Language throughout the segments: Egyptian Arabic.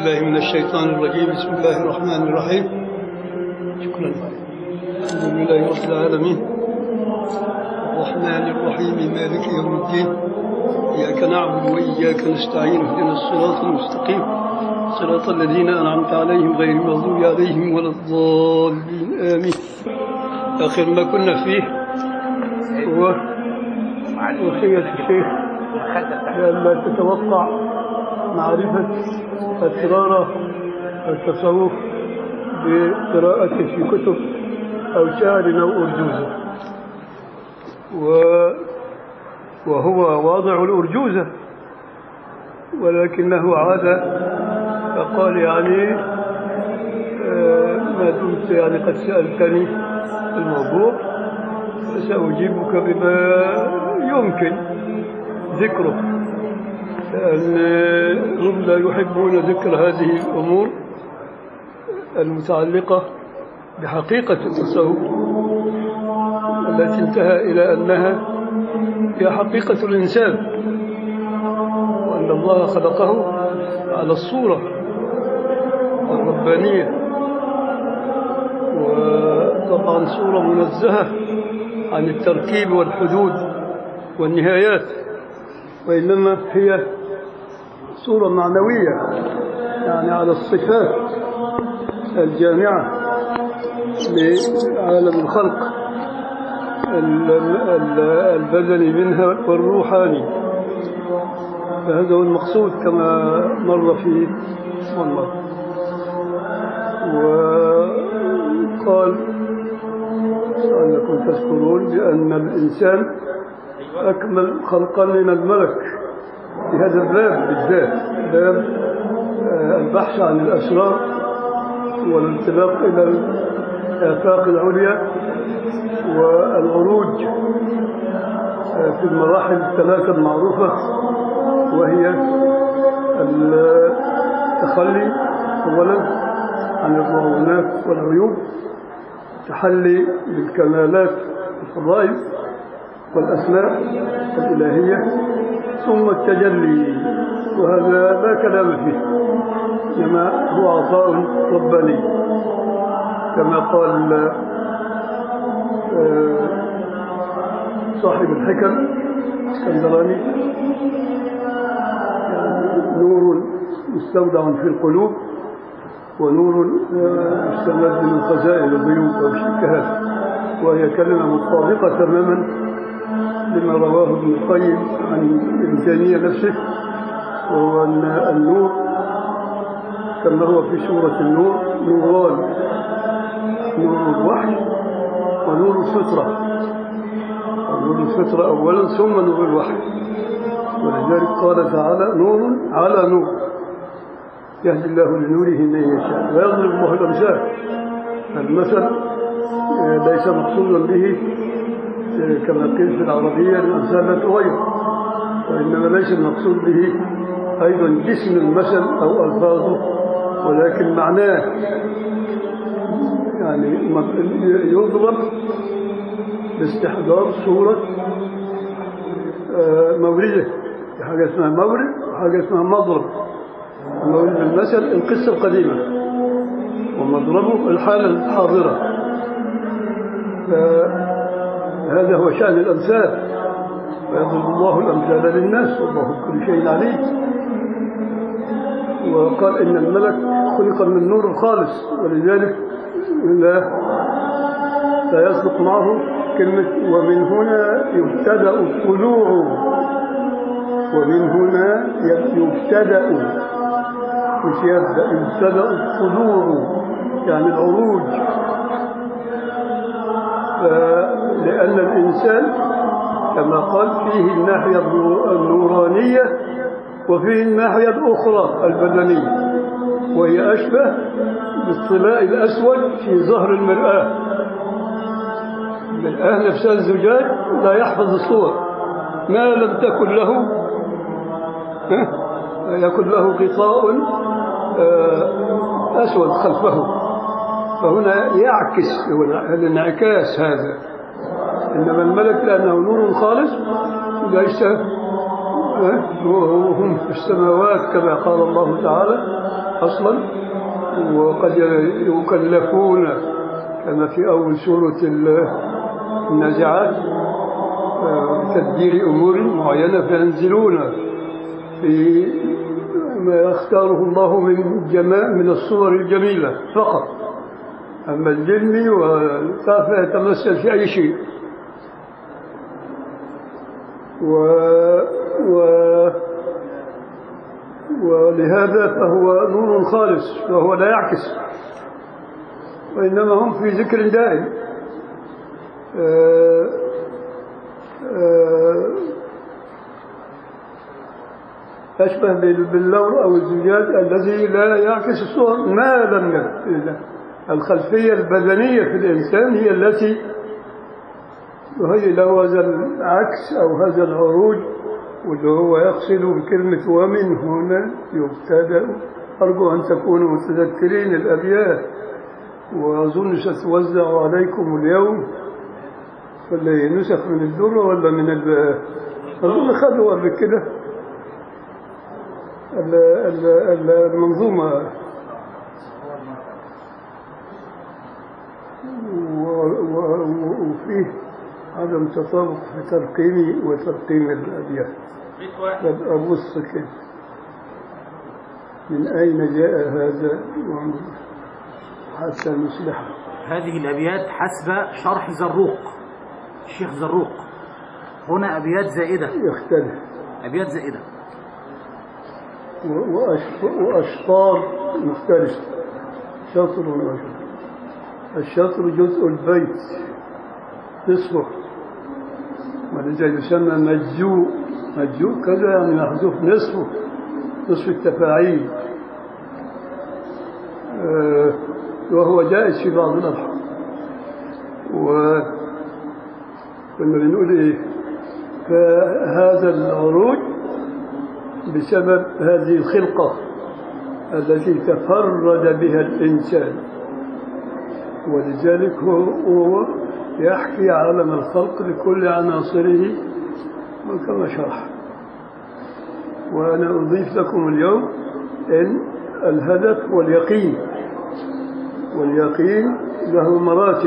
بالله من الشيطان الرجيم بسم الله الرحمن الرحيم شكرا الحمد لله رب العالمين الرحمن الرحيم مالك يوم الدين إياك نعبد وإياك نستعين اهدنا الصراط المستقيم صراط الذين أنعمت عليهم غير المغضوب عليهم ولا الضالين آمين آخر ما كنا فيه هو وصية الشيخ لأن تتوقع معرفة أسرار التصوف بقراءة في كتب أو شعر أو أرجوزة و وهو واضع الأرجوزة ولكنه عاد فقال يعني آه، ما دمت يعني قد سألتني الموضوع فسأجيبك بما يمكن ذكره لأن هم لا يحبون ذكر هذه الأمور المتعلقة بحقيقة التصوف التي انتهى إلى أنها هي حقيقة الإنسان وأن الله خلقه على الصورة الربانية وطبعا صورة منزهة عن التركيب والحدود والنهايات وإنما هي صورة معنوية يعني على الصفات الجامعة لعالم الخلق ال- ال- البدني منها والروحاني فهذا هو المقصود كما مر في والله وقال أنكم تذكرون بأن الإنسان أكمل خلقا من الملك في هذا الباب بالذات باب آه، البحث عن الأسرار والانطلاق إلى الآفاق العليا والعروج آه، في المراحل الثلاثة المعروفة وهي التخلي أولا عن المعونات والعيوب تحلي بالكمالات الفضائل والأسماء الإلهية ثم التجلي وهذا لا كلام فيه إنما هو عطاء رباني كما قال آه، صاحب الحكم اسكندراني يعني نور مستودع في القلوب ونور آه، مستمد من خزائن الغيوب أو شيء كهذا وهي كلمة مطابقة تماما لما رواه ابن القيم عن ابن تيمية نفسه وهو أن النور كما هو في سورة النور نوران نور الوحي ونور الفطرة نور الفطرة أولا ثم نور الوحي ولذلك قال تعالى نور على نور يهدي الله لنوره من يشاء ويضرب الله الأمثال المثل آه، ليس مقصودا به آه، كما قيل في العربية الأمثال لا تغير وإنما ليس المقصود به أيضا جسم المثل أو ألفاظه ولكن معناه يعني يضرب باستحضار صورة آه، مورده في حاجة اسمها مورد وحاجة اسمها مضرب مورد المثل القصة القديمة ومضربه الحالة الحاضرة فهذا هو شأن الأمثال ويضرب الله الأمثال للناس والله بكل شيء عليم وقال إن الملك خلق من نور خالص ولذلك لا لا يصدق معه كلمة ومن هنا يبتدأ الطلوع ومن هنا يبتدأ مش يبدأ يبتدأ الطلوع يعني العروج ف- لأن الإنسان كما قال فيه الناحية النورانية وفيه الناحية الأخرى البدنية وهي أشبه بالطلاء الأسود في ظهر المرآة المرآة نفسها الزجاج لا يحفظ الصور ما لم تكن له ها؟ يكن له غطاء آه، أسود خلفه فهنا يعكس هو الانعكاس هذا إنما الملك لأنه نور خالص ليس وهم في السماوات كما قال الله تعالى أصلا وقد يكلفون كما في أول سورة النازعات بتدبير أمور معينة فينزلون في ما يختاره الله من جماع من الصور الجميلة فقط أما الجن فيتمثل في أي شيء و, و ولهذا فهو نور خالص فهو لا يعكس وإنما هم في ذكر دائم آه، آه، أشبه باللون أو الزجاج الذي لا يعكس الصور ما لم يكن الخلفية البدنية في الإنسان هي التي وهي له هذا العكس أو هذا العروج واللي هو يقصد بكلمة ومن هنا يبتدأ أرجو أن تكونوا متذكرين الأبيات وأظن ستوزع عليكم اليوم ولا نسخ من الدرة ولا من ال أظن خدوا قبل كده المنظومة وفيه عدم تطابق في ترقيمي وترقيم الأبيات أبص كيف من أين جاء هذا حتى نصلحه هذه الأبيات حسب شرح زروق الشيخ زروق هنا أبيات زائدة يختلف أبيات زائدة وأشطار مختلفة شطر وشطر الشطر جزء البيت نصفه ولذا يسمى مجزوء مجزوء كذا يعني محذوف نصفه نصف التفاعيل آه وهو جائز في بعض الألحان و كنا بنقول إيه فهذا العروج بسبب هذه الخلقة التي تفرد بها الإنسان ولذلك هو يحكي عالم الخلق لكل عناصره وكما شرح وأنا أضيف لكم اليوم أن الهدف واليقين واليقين له مراتب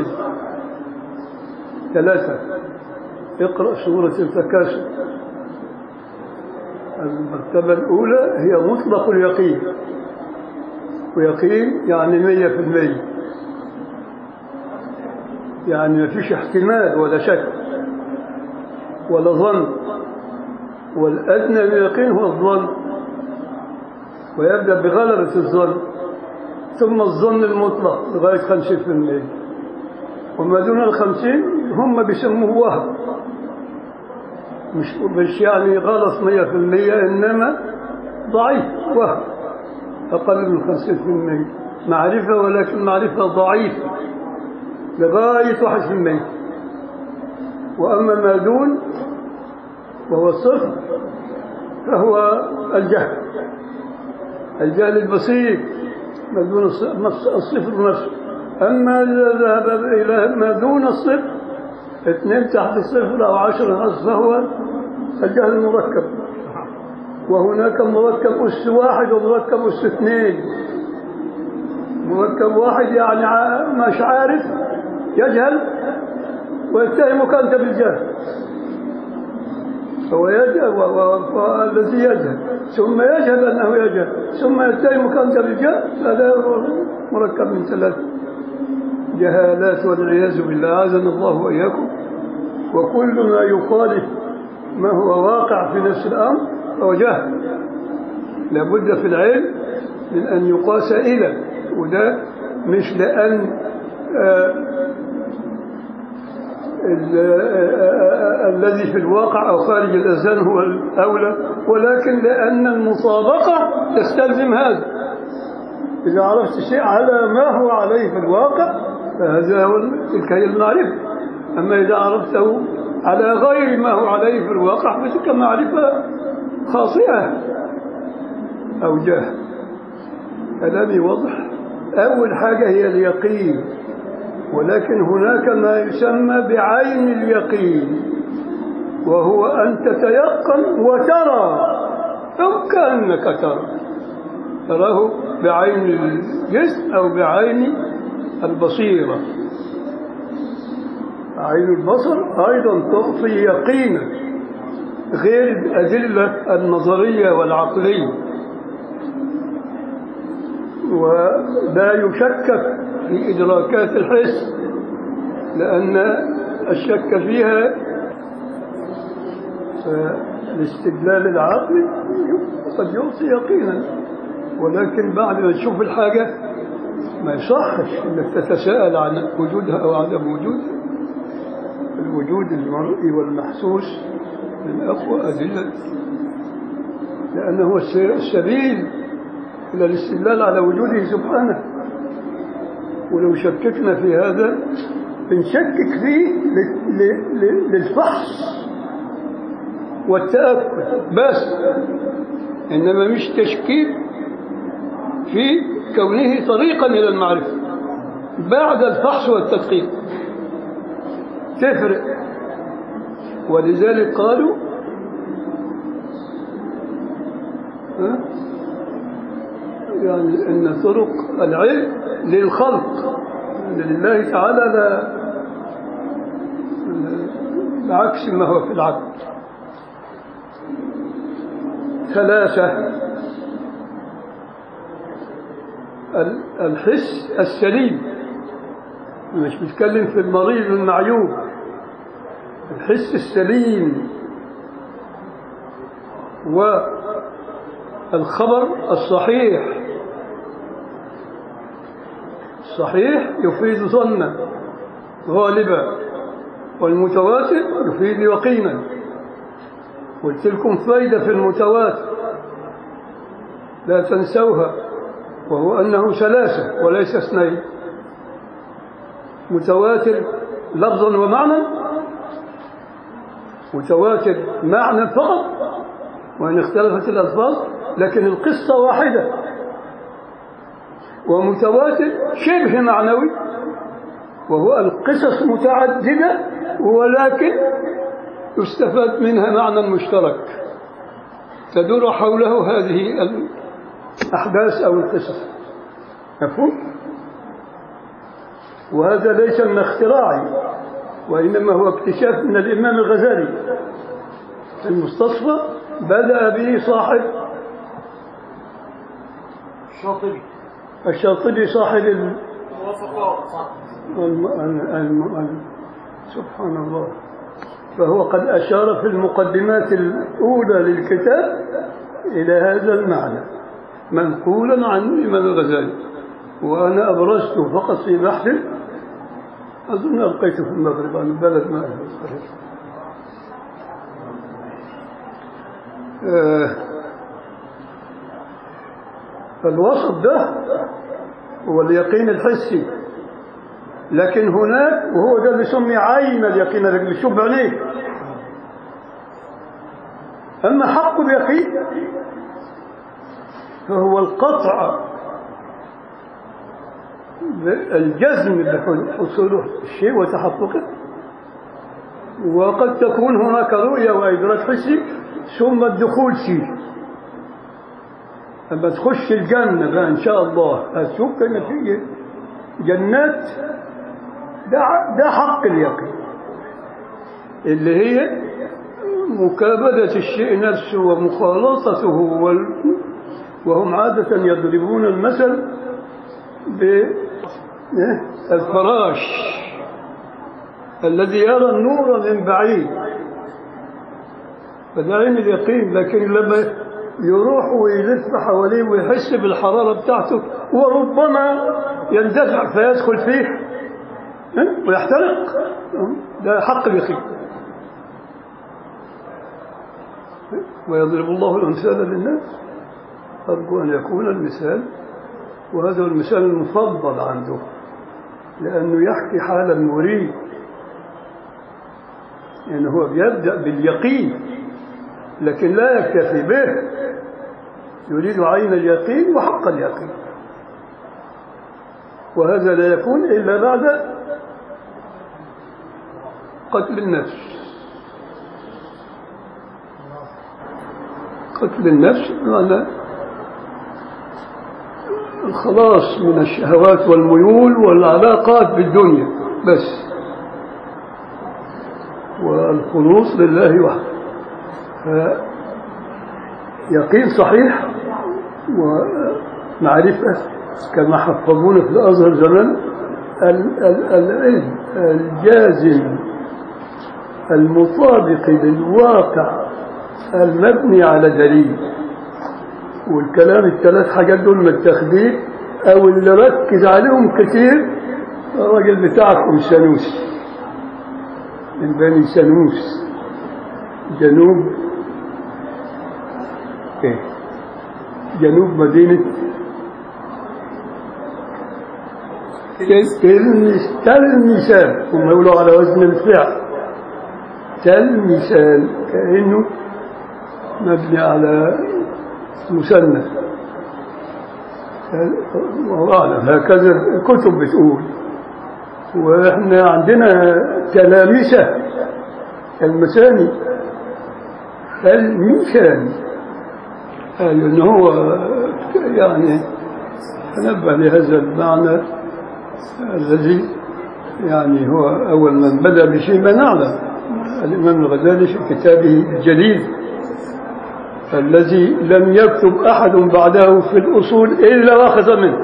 ثلاثة اقرأ سورة التكاثر المرتبة الأولى هي مطلق اليقين ويقين يعني مية في المية يعني ما فيش احتمال ولا شك ولا ظن والأدنى من اليقين هو الظن ويبدأ بغلبة الظن ثم الظن المطلق لغاية خمسين في المية وما دون الخمسين هم بيسموه وهم مش, مش يعني غلط مية في المية إنما ضعيف وهم أقل من خمسين في المية معرفة ولكن معرفة ضعيفة لغاية واحد في المية وأما ما دون وهو الصفر فهو الجهل الجهل البسيط ما دون الصفر نفسه أما إذا ذهب إلى ما دون الصفر اثنين تحت الصفر أو عشرة نصف فهو الجهل المركب وهناك مركب أس واحد ومركب أس اثنين مركب واحد يعني مش عارف يجهل ويتهمك أنت بالجهل هو يجهل والذي يجهل ثم يجهل أنه يجهل ثم يتهمك أنت بالجهل هذا مركب من ثلاث جهالات والعياذ بالله عاذنا الله وإياكم وكل ما يخالف ما هو واقع في نفس الأمر فهو جهل لابد في العلم من أن يقاس إلى وده مش لأن آه الذي في الواقع أو خارج الأذهان هو الأولى ولكن لأن المطابقة تستلزم هذا إذا عرفت شيء على ما هو عليه في الواقع فهذا هو تلك هي المعرفة أما إذا عرفته على غير ما هو عليه في الواقع فتلك معرفة خاطئة أو جهل كلامي واضح أول حاجة هي اليقين ولكن هناك ما يسمى بعين اليقين وهو أن تتيقن وترى أو كأنك ترى تراه بعين الجسم أو بعين البصيرة عين البصر أيضا تعطي يقينا غير الأدلة النظرية والعقلية ولا يشكك في إدراكات الحس لأن الشك فيها الاستدلال العقلي قد يعطي يقينا ولكن بعد ما تشوف الحاجة ما يصحش انك تتساءل عن وجودها او عدم وجودها الوجود المرئي والمحسوس من اقوى ادله لانه هو السبيل الى الاستدلال على وجوده سبحانه ولو شككنا في هذا بنشكك فيه للفحص والتأكد بس إنما مش تشكيك في كونه طريقا إلى المعرفة بعد الفحص والتدقيق تفرق ولذلك قالوا ها؟ يعني أن طرق العلم للخلق لله تعالى لا بعكس ما هو في العبد ثلاثة الحس السليم مش بتكلم في المريض المعيوب الحس السليم والخبر الصحيح الصحيح يفيد ظنا غالبا والمتواتر يفيد يقينا قلت لكم فايدة في المتواتر لا تنسوها وهو أنه ثلاثة وليس اثنين متواتر لفظا ومعنى متواتر معنى فقط وإن اختلفت الألفاظ لكن القصة واحدة ومتواتر شبه معنوي وهو القصص متعددة ولكن يستفاد منها معنى مشترك تدور حوله هذه الأحداث أو القصص مفهوم؟ وهذا ليس من اختراعي وإنما هو اكتشاف من الإمام الغزالي المستصفى بدأ به صاحب الشاطبي الشاطبي صاحب ال... الوصفات الم... الم... الم... سبحان الله فهو قد أشار في المقدمات الأولى للكتاب إلى هذا المعنى منقولا عن الإمام الغزالي وأنا أبرزته فقط في بحث أظن ألقيته في المغرب عن البلد ما أعرف صحيح آه فالوسط ده هو اليقين الحسي لكن هناك وهو ده اللي سمي عين اليقين اللي بيشوف بعينيه أما حق اليقين فهو القطع الجزم بحصول الشيء وتحققه وقد تكون هناك رؤية وإدراك حسي ثم الدخول فيه لما تخش الجنة بقى إن شاء الله هتشوف كان في جنات ده ده حق اليقين اللي هي مكابدة الشيء نفسه ومخالطته وال... وهم عادة يضربون المثل بالفراش الذي يرى النور من بعيد فده عين اليقين لكن لما يروح ويلف حواليه ويحس بالحرارة بتاعته وربما يندفع فيدخل فيه ويحترق ده حق اليقين ويضرب الله الأمثال للناس أرجو أن يكون المثال وهذا المثال المفضل عنده لأنه يحكي حال المريد يعني هو بيبدأ باليقين لكن لا يكتفي به يريد عين اليقين وحق اليقين وهذا لا يكون إلا بعد قتل النفس قتل النفس معنى الخلاص من الشهوات والميول والعلاقات بالدنيا بس والخلوص لله وحده يقين صحيح ومعرفة كما حفظونا في الأزهر زمان ال- ال- العلم الجازم المطابق للواقع المبني على دليل والكلام الثلاث حاجات دول متاخدين او اللي ركز عليهم كتير الراجل بتاعكم سنوسي من بني سنوس جنوب ايه جنوب مدينة تلمس تلمسان هم يقولوا على وزن الفعل تلمسان كأنه مبني على مثنى والله أعلم هكذا الكتب بتقول واحنا عندنا تلامسة المساني الميشان قال ان هو يعني تنبه لهذا المعنى الذي يعني هو اول من بدا بشيء ما نعلم الامام الغزالي في كتابه الجليل الذي لم يكتب احد بعده في الاصول الا واخذ منه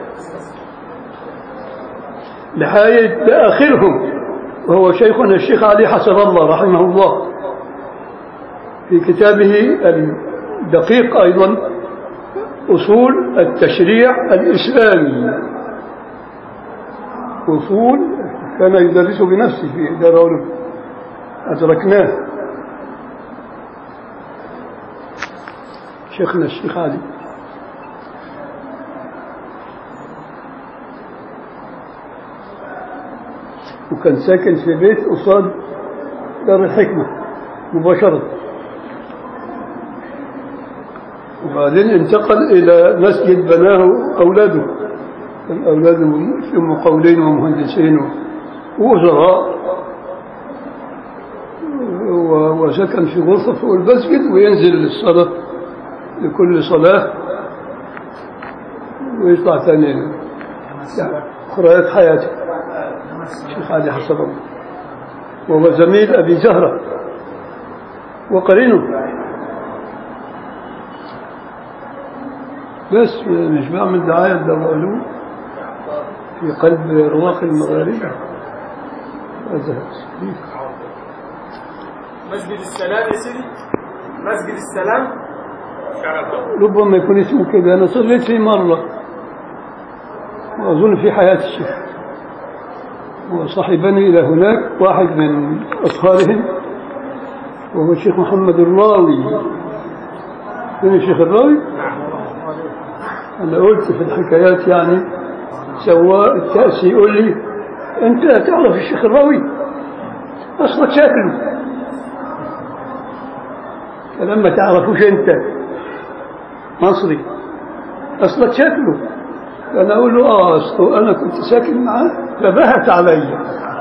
لحاية لآخرهم وهو شيخنا الشيخ علي حسن الله رحمه الله في كتابه الدقيق أيضا أصول التشريع الإسلامي أصول كان يدرس بنفسه في دار علوم أدركناه شيخنا الشيخ علي وكان ساكن في بيت قصاد دار الحكمة مباشرة وبعدين انتقل إلى مسجد بناه أولاده كان أولاده في مقاولين ومهندسين ووزراء و- وسكن في غرفة فوق المسجد وينزل للصلاة لكل صلاة ويطلع ثاني يعني أخريات حياته الشيخ علي حسن الله وهو زميل أبي زهرة وقرينه بس مش بعمل دعاية للعلوم في قلب رواق المغاربة هذا صديق مسجد السلام يا سيدي مسجد السلام ربما يكون اسمه كده أنا صليت فيه مرة وأظن في حياة الشيخ وصاحبني إلى هناك واحد من أطفالهم وهو الشيخ محمد الراوي من الشيخ الراوي أنا قلت في الحكايات يعني سواء التأسي يقول لي أنت تعرف الشيخ الراوي أصلك شكله فلما تعرفوش أنت مصري أصلك شكله أنا أقول له آه أصله أنا كنت ساكن معاه فبهت علي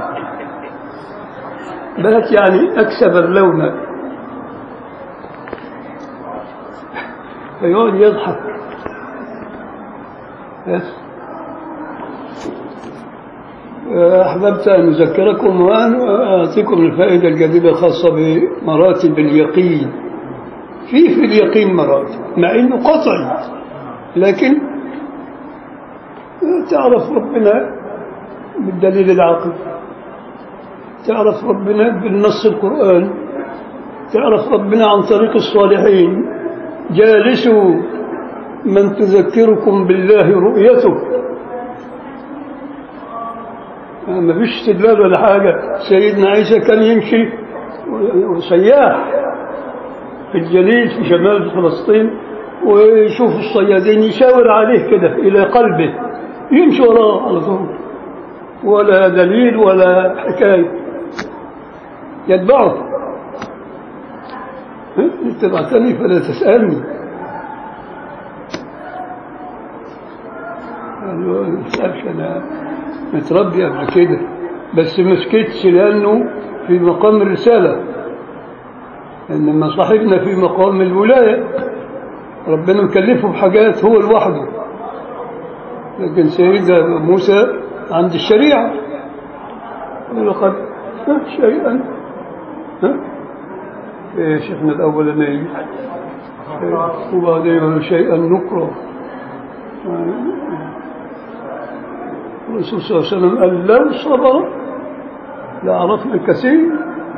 بهت يعني أكسب اللون فيقعد يضحك بس أحببت أن أذكركم وأن أعطيكم الفائدة الجديدة الخاصة بمراتب اليقين في في اليقين مراتب مع إنه قطعي لكن تعرف ربنا بالدليل العقل تعرف ربنا بالنص القرآن تعرف ربنا عن طريق الصالحين جالسوا من تذكركم بالله رؤيته ما فيش استدلال ولا حاجة سيدنا عيسى كان يمشي وسياح في الجليل في شمال فلسطين ويشوف الصيادين يشاور عليه كده إلى قلبه يمشي وراه على طول ولا دليل ولا حكاية يتبعه انت بعتني فلا تسألني قالوا ما تسألش أنا متربي قبل كده بس ما سكتش لأنه في مقام الرسالة إنما صاحبنا في مقام الولاية ربنا مكلفه بحاجات هو لوحده لكن سيدنا موسى عند الشريعة ولقد ها، شيئا ها إيه شيخنا الأولاني إيه، وبعدين شيئا نكره الرسول صلى الله عليه وسلم قال لو صبر لعرفنا الكثير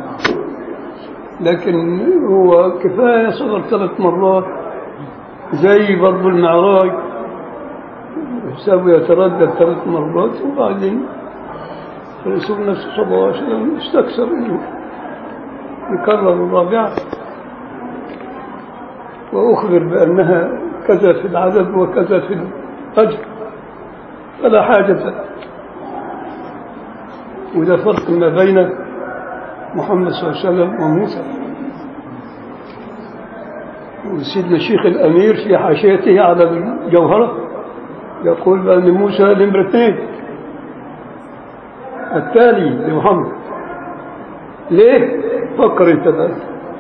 لكن هو كفاية صبر ثلاث مرات زي برضو المعراج سوى يتردد ثلاث مرات وبعدين الرسول نفسه صلى الله عليه وسلم استكثر انه يكرر الرابعة وأخبر بأنها كذا في العدد وكذا في الأجر فلا حاجة وده فرق ما بين محمد صلى الله عليه وسلم وموسى وسيدنا الشيخ الأمير في حاشيته على الجوهرة يقول بأن موسى نمرة اثنين التالي لمحمد ليه؟ فكر انت بقى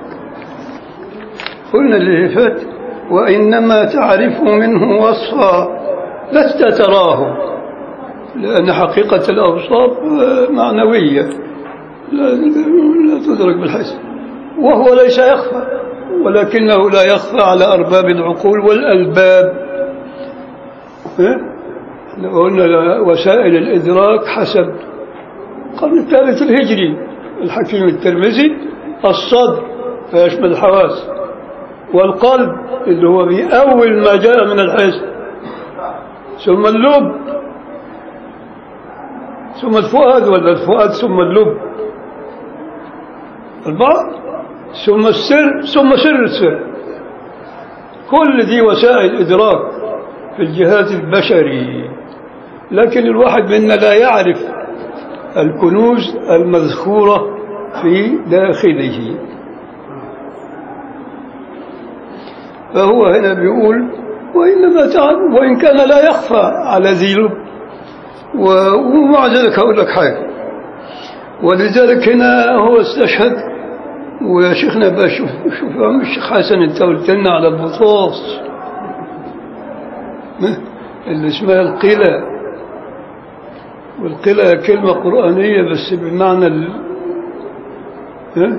قلنا اللي فات وإنما تعرف منه وصفا لست تراه لأن حقيقة الأوصاف معنوية لا, لا تدرك بالحس وهو ليس يخفى ولكنه لا يخفى على أرباب العقول والألباب ها؟ احنا قلنا وسائل الإدراك حسب القرن الثالث الهجري الحكيم الترمذي الصدر فيشمل الحواس والقلب اللي هو بأول ما جاء من الحس ثم اللب ثم الفؤاد ولا الفؤاد ثم اللب البعض ثم السر ثم سر السر كل دي وسائل إدراك في الجهاز البشري لكن الواحد منا لا يعرف الكنوز المذكورة في داخله فهو هنا بيقول وإنما تعلم وإن كان لا يخفى على ذي لب و- ومع ذلك هقول لك حاجة ولذلك هنا هو استشهد ويا شيخنا بقى شوف شوف يا عم الشيخ حسن انت قلت لنا على البطاس ما؟ اللي اسمها القلة والقلة كلمة قرآنية بس بمعنى ال... ها؟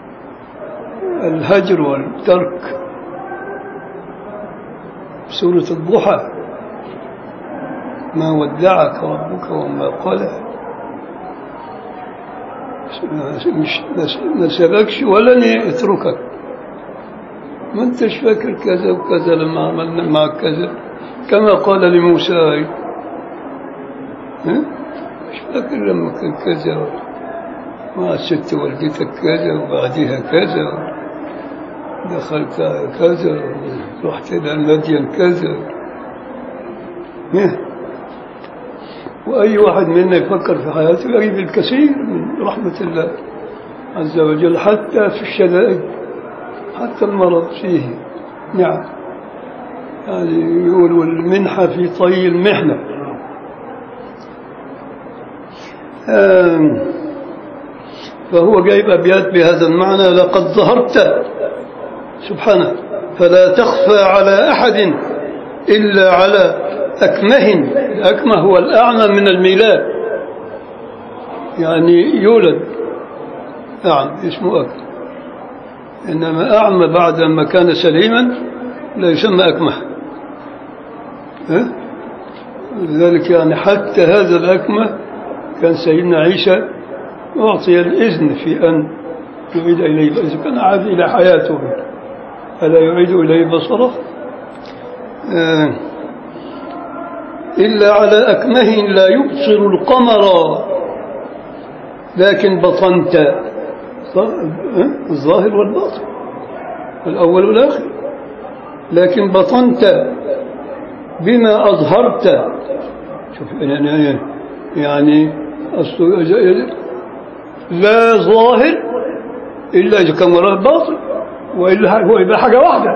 الهجر والترك سورة الضحى ما ودعك ربك وما قلى مش ما سبكش ولن يتركك ما انتش فاكر كذا وكذا لما عملنا معك كذا كما قال لموسى ها؟ مش فاكر لما كان كذا مع الست والدتك كذا وبعدها كذا دخلت كذا رحت إلى المدين كذا ها؟ وأي واحد منا يفكر في حياته يجد الكثير من رحمة الله عز وجل حتى في الشدائد حتى المرض فيه نعم يعني يقول والمنحة في طي المحنة آم، فهو جايب أبيات بهذا المعنى لقد ظهرت سبحانه فلا تخفى على أحد إلا على أكمه الأكمه هو الأعمى من الميلاد يعني يولد أعمى اسمه أكمه إنما أعمى بعد ما كان سليما لا يسمى أكمه ها؟ لذلك يعني حتى هذا الأكمه كان سيدنا عيسى أعطي الإذن في أن يعيد إليه إذا كان عاد إلى حياته ألا يعيد إليه بصره آه إلا على أكمه لا يبصر القمر لكن بطنت الظاهر والباطن الأول والآخر لكن بطنت بما أظهرت شوف يعني يعني أصل- لا ظاهر إلا إذا كان وراه باطن وإلا هو يبقى حاجة واحدة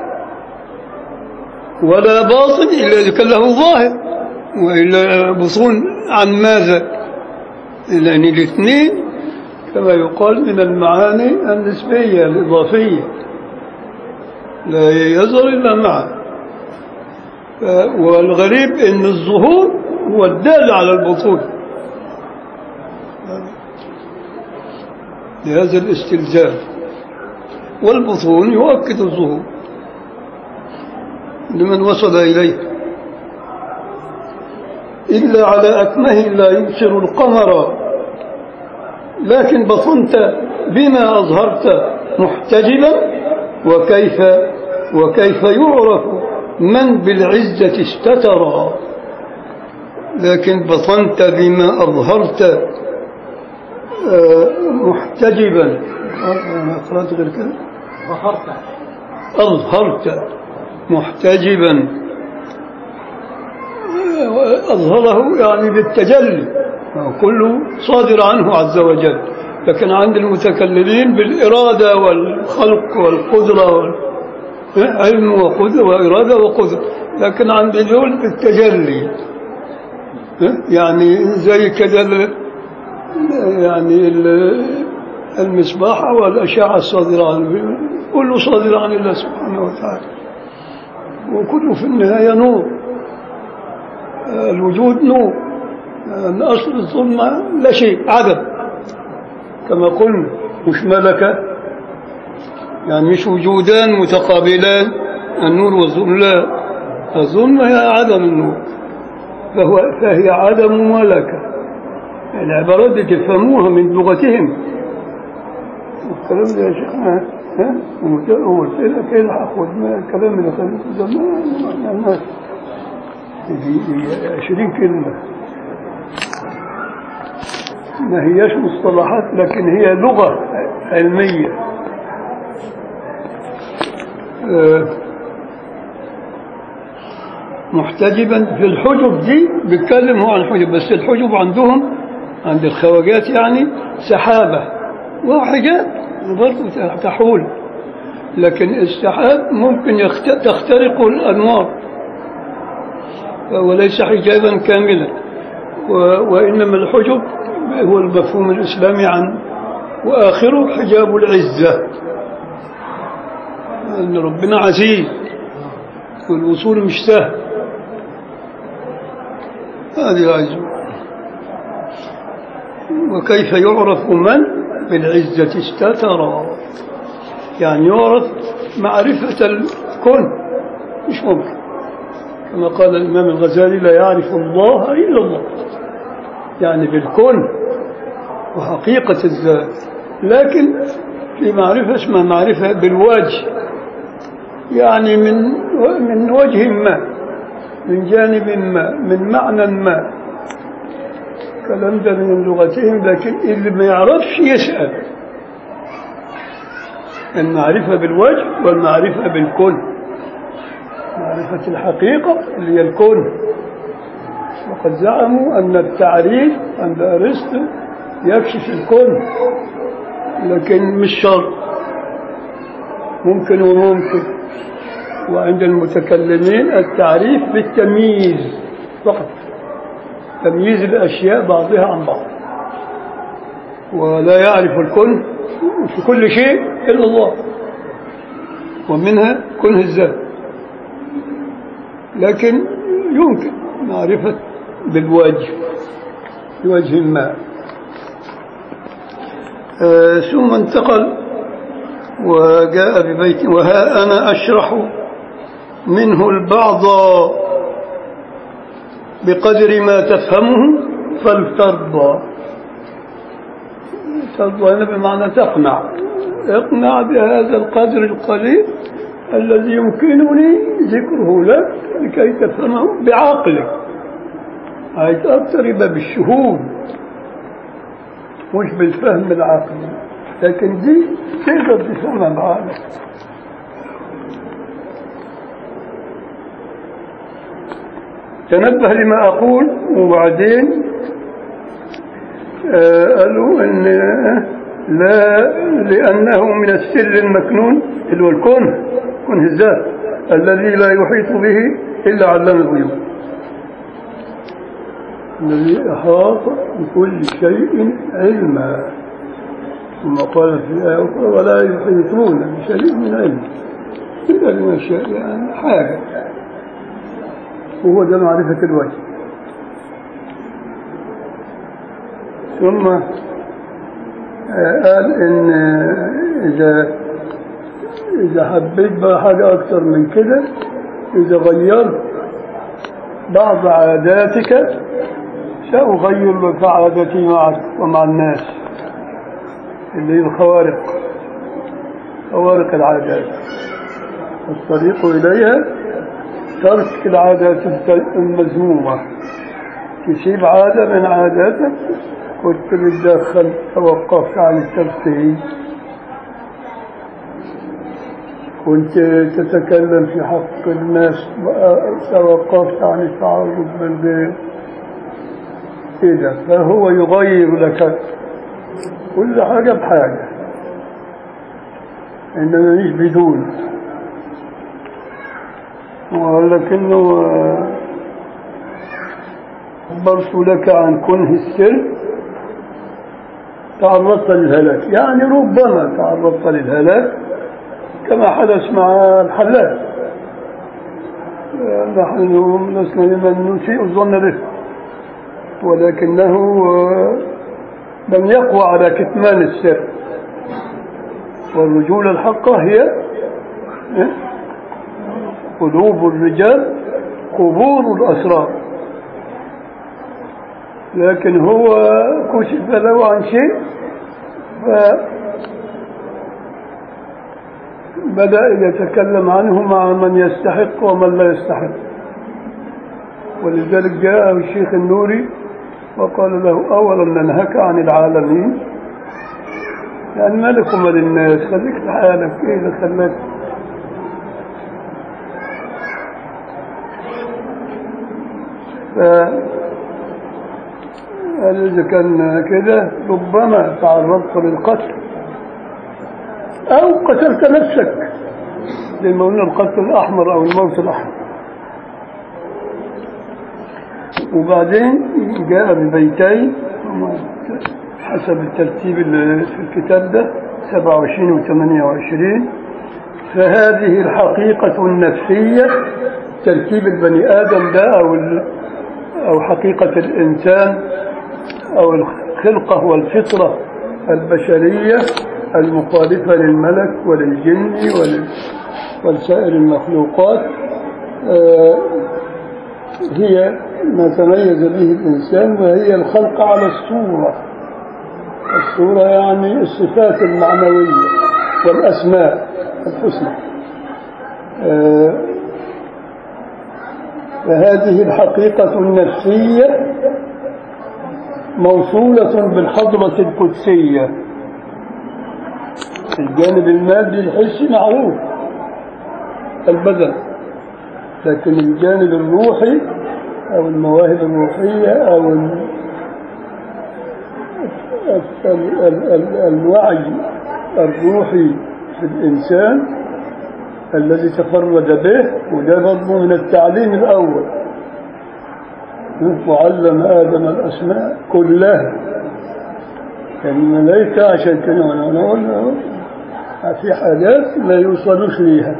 ولا باطن إلا إذا كان له ظاهر وإلا بطون عن ماذا لأن الاثنين كما يقال من المعاني النسبية الإضافية لا يظهر إلا معه ف- والغريب أن الظهور هو الدال على البطول لهذا الاستلزام والبطون يؤكد الظهور لمن وصل إليه إلا على أكمه لا يبصر القمر لكن بطنت بما أظهرت محتجبا وكيف وكيف يعرف من بالعزة استتر لكن بطنت بما أظهرت آه، محتجبا أنا قرأت غير كده ظهرت أظهرت محتجبا أظهره يعني بالتجلي كله صادر عنه عز وجل لكن عند المتكلمين بالإرادة والخلق والقدرة وال- علم وقدرة وإرادة وقدرة لكن عند دول بالتجلي يعني زي كده ال- يعني ال- المصباح والأشعة الصادرة عنه كله صادر عن الله سبحانه وتعالى وكله في النهاية نور الوجود نور أن أصل الظلمة لا شيء عدم كما قلنا مش ملكة يعني مش وجودان متقابلان النور والظلم لا الظلمة هي عدم النور فهو فهي عدم ملكة العبارات دي تفهموها من لغتهم الكلام ده يا شيخنا ها وقلت لك ايه هاخد من الكلام اللي خليته زمان الناس دي دي 20 كلمة ما هياش مصطلحات لكن هي لغة علمية آه، محتجبا في الحجب دي بيتكلموا عن الحجب بس الحجب عندهم عند الخواجات يعني سحابة وحجاب برضه تحول لكن السحاب ممكن يخت- تخترق الأنوار وليس حجابا كاملا و- وإنما الحجب هو المفهوم الإسلامي عن وآخره حجاب العزة أن ربنا عزيز والوصول مش سهل هذه العزة وكيف يعرف من بالعزة استتر يعني يعرف معرفة الكون مش ممكن كما قال الإمام الغزالي لا يعرف الله إلا الله يعني بالكون وحقيقة الذات لكن في معرفة اسمها معرفة بالوجه يعني من من وجه ما من جانب ما من معنى ما الكلام ده من لغتهم لكن اللي ما يعرفش يسأل المعرفة بالوجه والمعرفة بالكون معرفة الحقيقة اللي هي الكون وقد زعموا أن التعريف عند أرسطو يكشف الكون لكن مش شرط ممكن وممكن وعند المتكلمين التعريف بالتمييز فقط تمييز الأشياء بعضها عن بعض ولا يعرف الكون في كل شيء إلا الله ومنها كنه الذات لكن يمكن معرفة بالوجه بوجه ما آه ثم انتقل وجاء ببيت وها أنا أشرح منه البعض بقدر ما تفهمه فلترضى ترضى هنا بمعنى تقنع اقنع بهذا القدر القليل الذي يمكنني ذكره لك لكي تفهمه بعقلك عايز أكثر يبقى بالشهود مش بالفهم العقلي لكن دي تقدر تفهمها بعقلك تنبه لما أقول وبعدين آه قالوا أن لا لأنه من السر المكنون اللي هو الكون كون الذات الذي لا يحيط به إلا علام الغيوب الذي أحاط بكل شيء علما ثم قال في الآية أخرى ولا يحيطون بشيء من علم إلا بما شاء يعني حاجة وهو ده معرفة الوجه ثم آه، قال إن آه، إذا إذا حبيت بقى حاجة أكتر من كده إذا غيرت بعض عاداتك سأغير لك عادتي معك ومع الناس اللي هي الخوارق خوارق العادات الطريق إليها ترك العادات المذمومة تسيب عادة من عاداتك كنت بتدخل توقفت عن الترفيه كنت تتكلم في حق الناس توقفت عن التعرض بالغير كده فهو يغير لك كل حاجة بحاجة إنما مش بدون ولكنه آه، أخبرت لك عن كنه السر تعرضت للهلاك يعني ربما تعرضت للهلاك كما حدث مع الحلاج نحن لسنا لمن نسيء الظن به ولكنه آه، لم يقوى على كتمان السر والرجولة الحقة هي إيه؟ قلوب الرجال قبور الأسرار لكن هو كشف له عن شيء فبدأ يتكلم عنه مع من يستحق ومن لا يستحق ولذلك جاء الشيخ النوري وقال له أولا ننهك عن العالمين يعني مالك ومال الناس خليك لحالك ايه اللي خلاك ف قال إذا كان كده ربما تعرضت للقتل أو قتلت نفسك زي ما قلنا القتل الأحمر أو الموت الأحمر وبعدين جاء ببيتين حسب الترتيب اللي في الكتاب ده 27 و 28 فهذه الحقيقة النفسية تركيب البني آدم ده أو ال- أو حقيقة الإنسان أو الخلقة والفطرة البشرية المخالفة للملك وللجن ول- ولسائر المخلوقات آه، هي ما تميز به الإنسان وهي الخلق على الصورة الصورة يعني الصفات المعنوية والأسماء الحسنى آه، فهذه الحقيقة النفسية موصولة بالحضرة القدسية الجانب المادي الحسي معروف البدن لكن الجانب الروحي أو المواهب الروحية أو ال- ال- ال- ال- الوعي الروحي في الإنسان الذي تفرد به وده برضه من التعليم الأول وعلم آدم الأسماء كلها يعني الملائكة عشان كده أنا أنا قلنا في حاجات ما يوصلوش ليها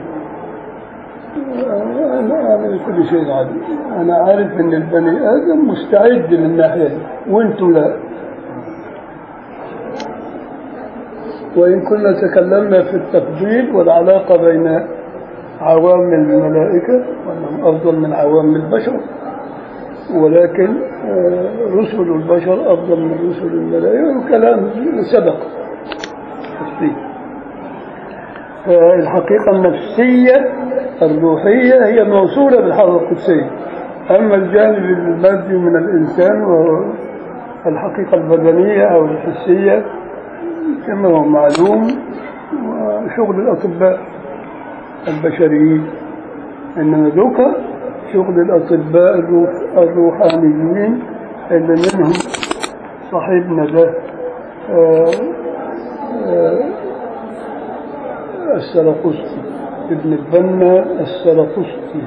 أنا أعمل كل شيء عادي أنا عارف إن البني آدم مستعد من الناحية دي وأنتوا لا وإن كنا تكلمنا في التفضيل والعلاقة بين عوام الملائكة وأنهم أفضل من عوام البشر ولكن آه، رسل البشر أفضل من رسل الملائكة وكلام سبق تفصيل فالحقيقة النفسية الروحية هي موصولة بالحضرة القدسية أما الجانب المادي من الإنسان وهو الحقيقة البدنية أو الحسية كما هو معلوم وشغل الأطباء البشريين إنما ذوك شغل الأطباء الروح- الروحانيين اللي منهم صاحبنا ده آه، آه، السرقسطي ابن البنا السرقسطي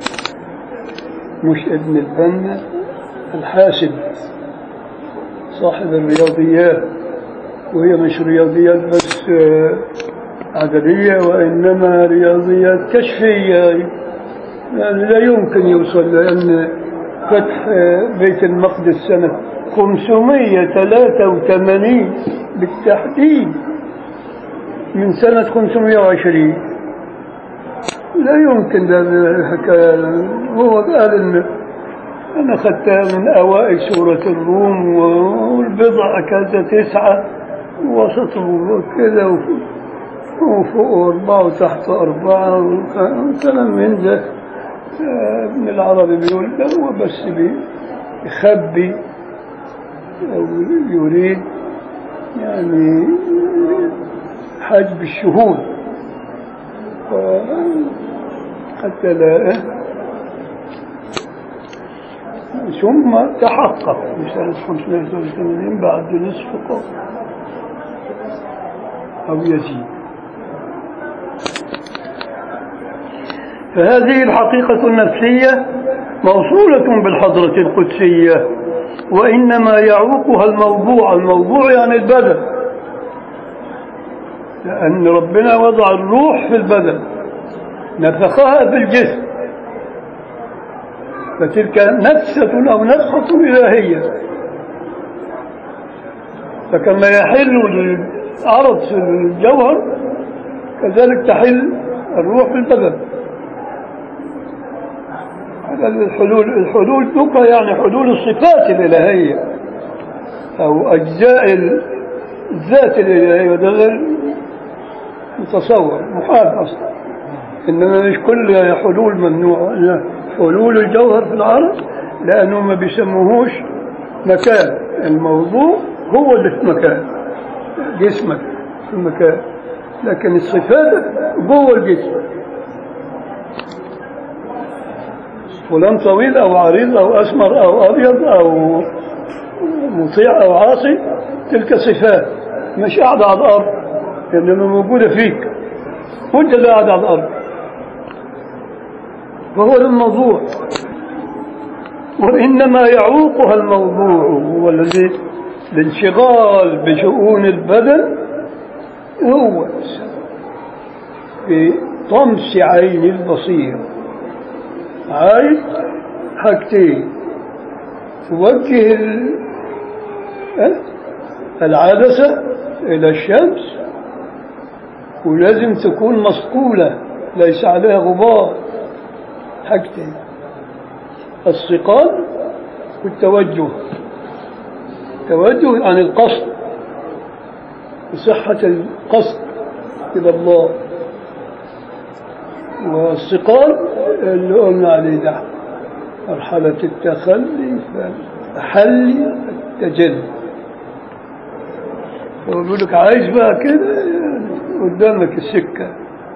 مش ابن البنا الحاسب صاحب الرياضيات وهي مش رياضيات بس آه، عددية وإنما رياضيات كشفية يعني لا يمكن يوصل لأن فتح آه، بيت المقدس سنة 583 بالتحديد من سنة 520 لا يمكن ده الحكاية هو قال إن أنا أخذتها من أوائل سورة الروم والبضع كذا تسعة وسط وكذا وفوق وفوق أربعة وتحت أربعة وكلام من ده آه، ابن العربي بيقول ده هو بس بيخبي أو يريد يعني حجب الشهود ف- حتى لا ثم تحقق في سنة 583 بعد نصف قرن أو يزيد فهذه الحقيقة النفسية موصولة بالحضرة القدسية وإنما يعوقها الموضوع الموضوع يعني البدن لأن ربنا وضع الروح في البدن نفخها في الجسم فتلك نفسة أو نفخة إلهية فكما يحل العرض في الجوهر كذلك تحل الروح في البدن هذا الحلول الحلول دوكا يعني حلول الصفات الإلهية أو أجزاء الذات الإلهية وده غير متصور محال أصلا إنما مش كل حلول ممنوعة لا حلول الجوهر في العرض لأنه ما بيسموهوش مكان الموضوع هو اللي في مكان جسمك في المكان لكن الصفات جوه الجسم فلان طويل أو عريض أو أسمر أو أبيض أو مطيع أو عاصي تلك صفات مش قاعدة على الأرض إنما موجودة فيك وأنت اللي قاعد على الأرض فهو ده الموضوع وإنما يعوقها الموضوع هو الذي الانشغال بشؤون البدن هو السبب في طمس عين البصير عايز حاجتين توجه ال- ها؟ العدسة إلى الشمس ولازم تكون مصقولة ليس عليها غبار حاجتين الثقال والتوجه توجه عن القصد وصحة القصد إلى الله والثقال اللي قلنا عليه ده مرحلة التخلي فحلي التجلي يقول لك عايز بقى كده يعني قدامك السكة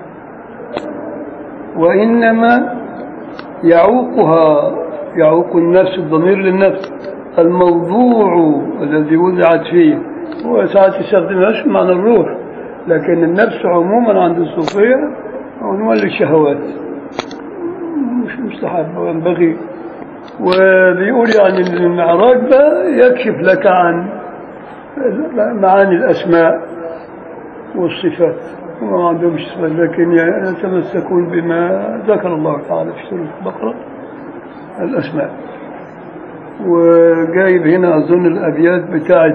وإنما يعوقها يعوق النفس الضمير للنفس الموضوع الذي وضعت فيه هو ساعات يستخدمهاش معنى الروح لكن النفس عموما عند الصوفية عنوان للشهوات مش مستحب وينبغي وبيقول يعني ان المعراج ده يكشف لك عن معاني الاسماء والصفات هم ما عندهمش صفات لكن يتمسكون بما ذكر الله تعالى في سوره البقره الاسماء وجايب هنا اظن الابيات بتاعت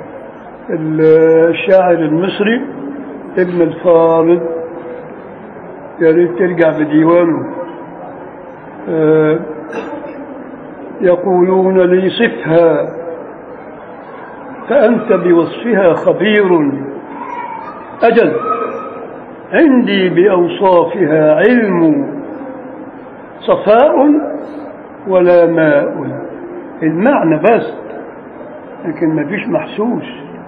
الشاعر المصري ابن الفارض يا ريت ترجع بديوانه آه، يقولون لي صفها فأنت بوصفها خبير أجل عندي بأوصافها علم صفاء ولا ماء المعنى بس لكن ما فيش محسوس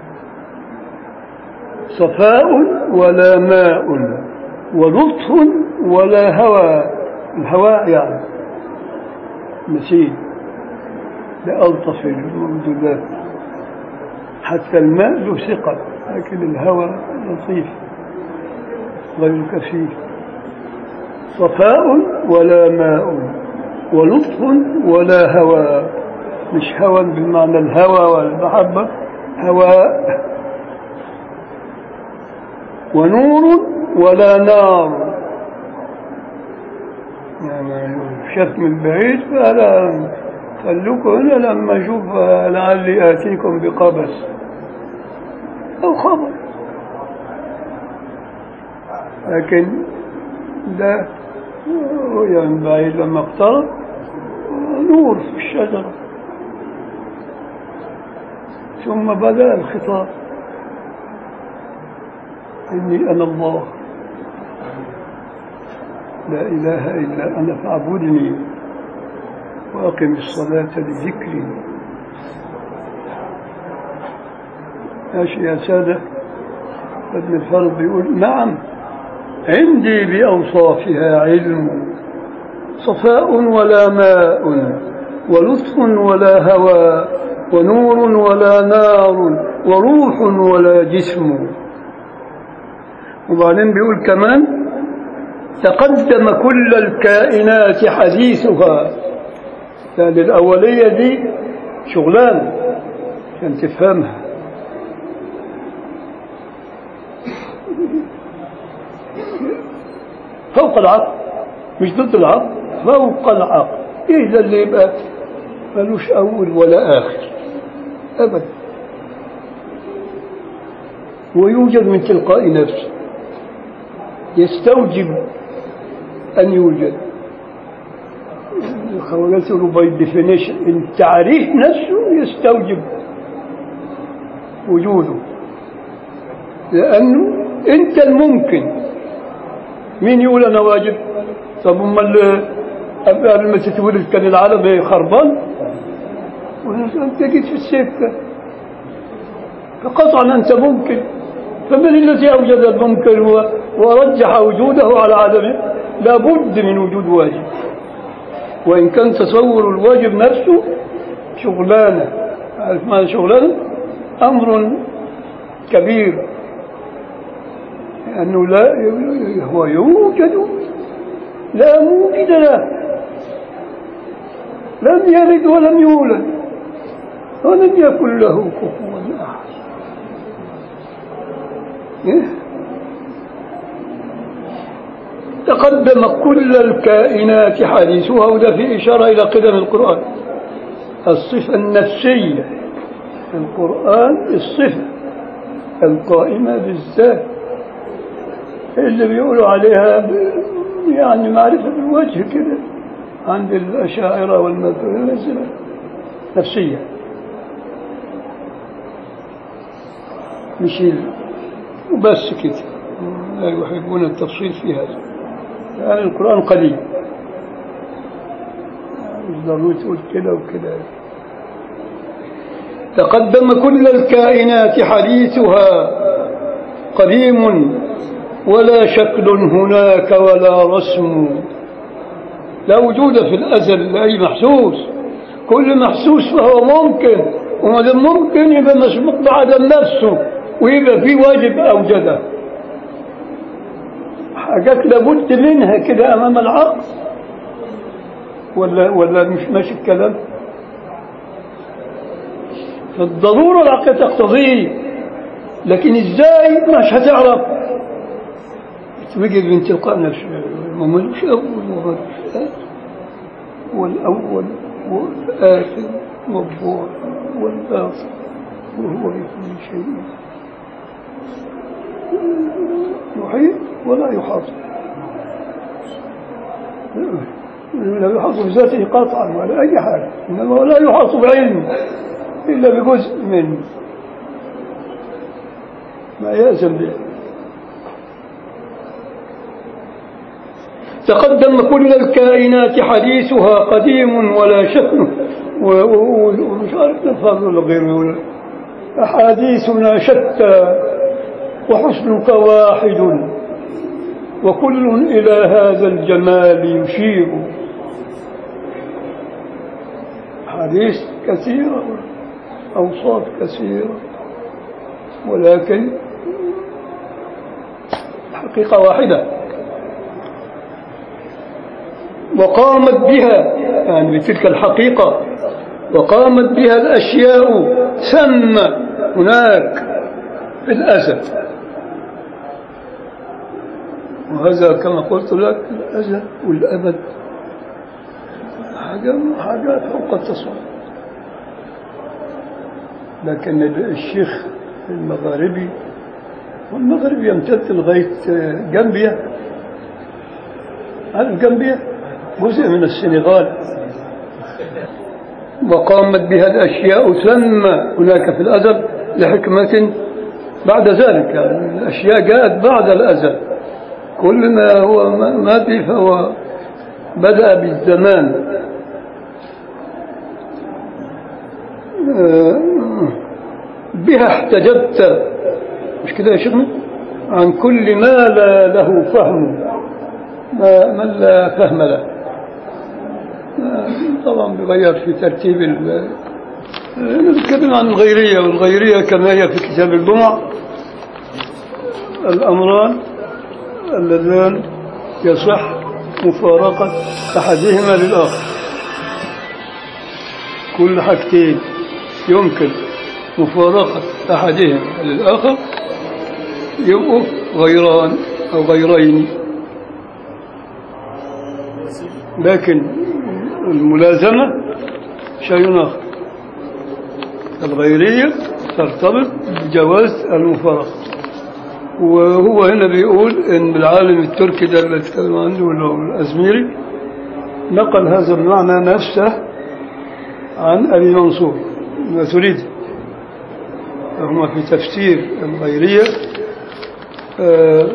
صفاء ولا ماء ولطف ولا هوى الهواء يعني نسيت لألطف الموجودات حتى الماء له ثقل لكن الهواء لطيف غير كثير صفاء ولا ماء ولطف ولا هوى مش هوى بمعنى الهوى والمحبة هواء ونور ولا نار يعني شاف من بعيد فلا خلوكم هنا لما اشوف لعلي اتيكم بقبس او خبر لكن ده رؤيا من بعيد لما اقترب نور في الشجرة ثم بدأ الخطاب إني أنا الله لا إله إلا أنا فاعبدني وأقم الصلاة لذكري ماشي يا سادة ابن الفرد بيقول نعم عندي بأوصافها علم صفاء ولا ماء ولطف ولا هوى ونور ولا نار وروح ولا جسم وبعدين بيقول كمان تقدم كل الكائنات حديثها يعني الأولية دي شغلان عشان تفهمها فوق العقل مش ضد العقل فوق العقل ايه ده اللي يبقى ملوش اول ولا اخر ابدا ويوجد من تلقاء نفسه يستوجب ان يوجد خلصوا باي ديفينيشن التعريف نفسه يستوجب وجوده لانه انت الممكن مين يقول انا واجب طب امال قبل ما تتولد كان العالم خربان وانت جيت في السكه فقطعا انت ممكن فمن الذي اوجد الممكن ورجح وجوده على عدمه لابد من وجود واجب وان كان تصور الواجب نفسه شغلانه عارف ماذا شغلانه امر كبير لأنه لا هو يوجد لا موجد له لم يلد ولم يولد ولم يكن له كفوا أحد تقدم كل الكائنات حديثها وده في إشارة إلى قدم القرآن الصفة النفسية القرآن الصفة القائمة بالذات اللي بيقولوا عليها يعني معرفة بالوجه كده عند الأشاعرة والمثل نفسية مش وبس كده لا يحبون التفصيل في هذا يعني القرآن قليل مش ضروري تقول كده وكده تقدم كل الكائنات حديثها قديم ولا شكل هناك ولا رسم لا وجود في الأزل لأي محسوس كل محسوس فهو ممكن وما دام ممكن يبقى مسبوق بعدم نفسه ويبقى في واجب أوجده حاجات لابد منها كده أمام العقل ولا ولا مش ماشي الكلام فالضرورة العقل تقتضيه لكن ازاي مش هتعرف وجد من تلقاء نفسه وملوش أول وملوش آخر والأول والآخر والظاهر والآخر وهو بكل شيء يحيط ولا يحاط لا يحاط بذاته قطعا ولا أي حاجة إنما لا يحاط بعلم إلا بجزء منه ما يأذن به تقدم كل الكائنات حديثها قديم ولا شك ومش عارف نفهم غير أحاديثنا شتى وحسنك واحد وكل إلى هذا الجمال يشير حديث كثيرة أوصاف كثيرة ولكن حقيقة واحدة وقامت بها يعني بتلك الحقيقة وقامت بها الأشياء ثم هناك في الأزل وهذا كما قلت لك الأزل والأبد حاجة حاجة فوق التصور لكن الشيخ المغاربي والمغرب يمتد لغاية جامبيا عارف جامبيا جزء من السنغال وقامت بها الأشياء ثم هناك في الأزل لحكمة بعد ذلك يعني الأشياء جاءت بعد الأزل كل ما هو مادي فهو بدأ بالزمان بها احتجبت مش كده يا شيخنا عن كل ما لا له فهم ما من لا فهم له طبعا بغير في ترتيب ال نتكلم عن الغيرية والغيرية كما هي في كتاب الجمع الأمران اللذان يصح مفارقة أحدهما للآخر كل حاجتين يمكن مفارقة أحدهما للآخر يبقوا غيران أو غيرين لكن الملازمة شيء آخر الغيرية ترتبط بجواز المفارقة وهو هنا بيقول ان العالم التركي ده اللي اتكلم عنه اللي هو الازميري نقل هذا المعنى نفسه عن ابي منصور الماثوريدي هما في تفسير الغيرية آآ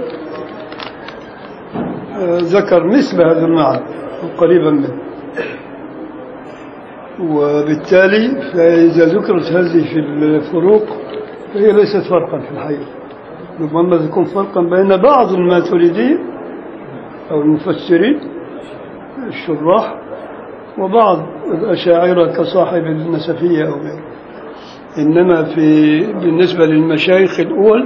آآ ذكر مثل هذا المعنى قريبا منه وبالتالي فإذا ذكرت هذه في الفروق فهي ليست فرقا في الحقيقة ربما تكون فرقا بين بعض الماتريديين أو المفسرين الشراح وبعض الأشاعرة كصاحب النسفية أو غيره إنما في بالنسبة للمشايخ الأول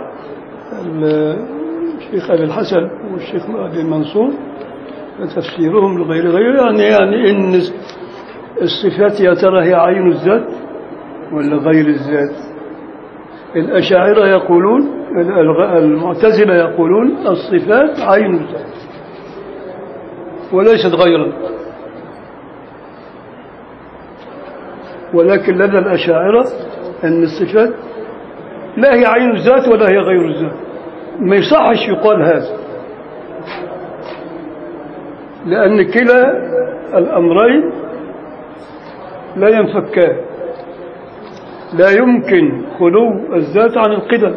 الشيخ أبي الحسن والشيخ أبي منصور فتفسيرهم لغير غير يعني يعني إن الصفات يا ترى هي عين الذات ولا غير الذات الأشاعرة يقولون المعتزلة يقولون الصفات عين الذات وليست غيرا ولكن لدى الأشاعرة أن الصفات لا هي عين الذات ولا هي غير الذات ما يصحش يقال هذا لأن كلا الأمرين لا ينفكان لا يمكن خلو الذات عن القدم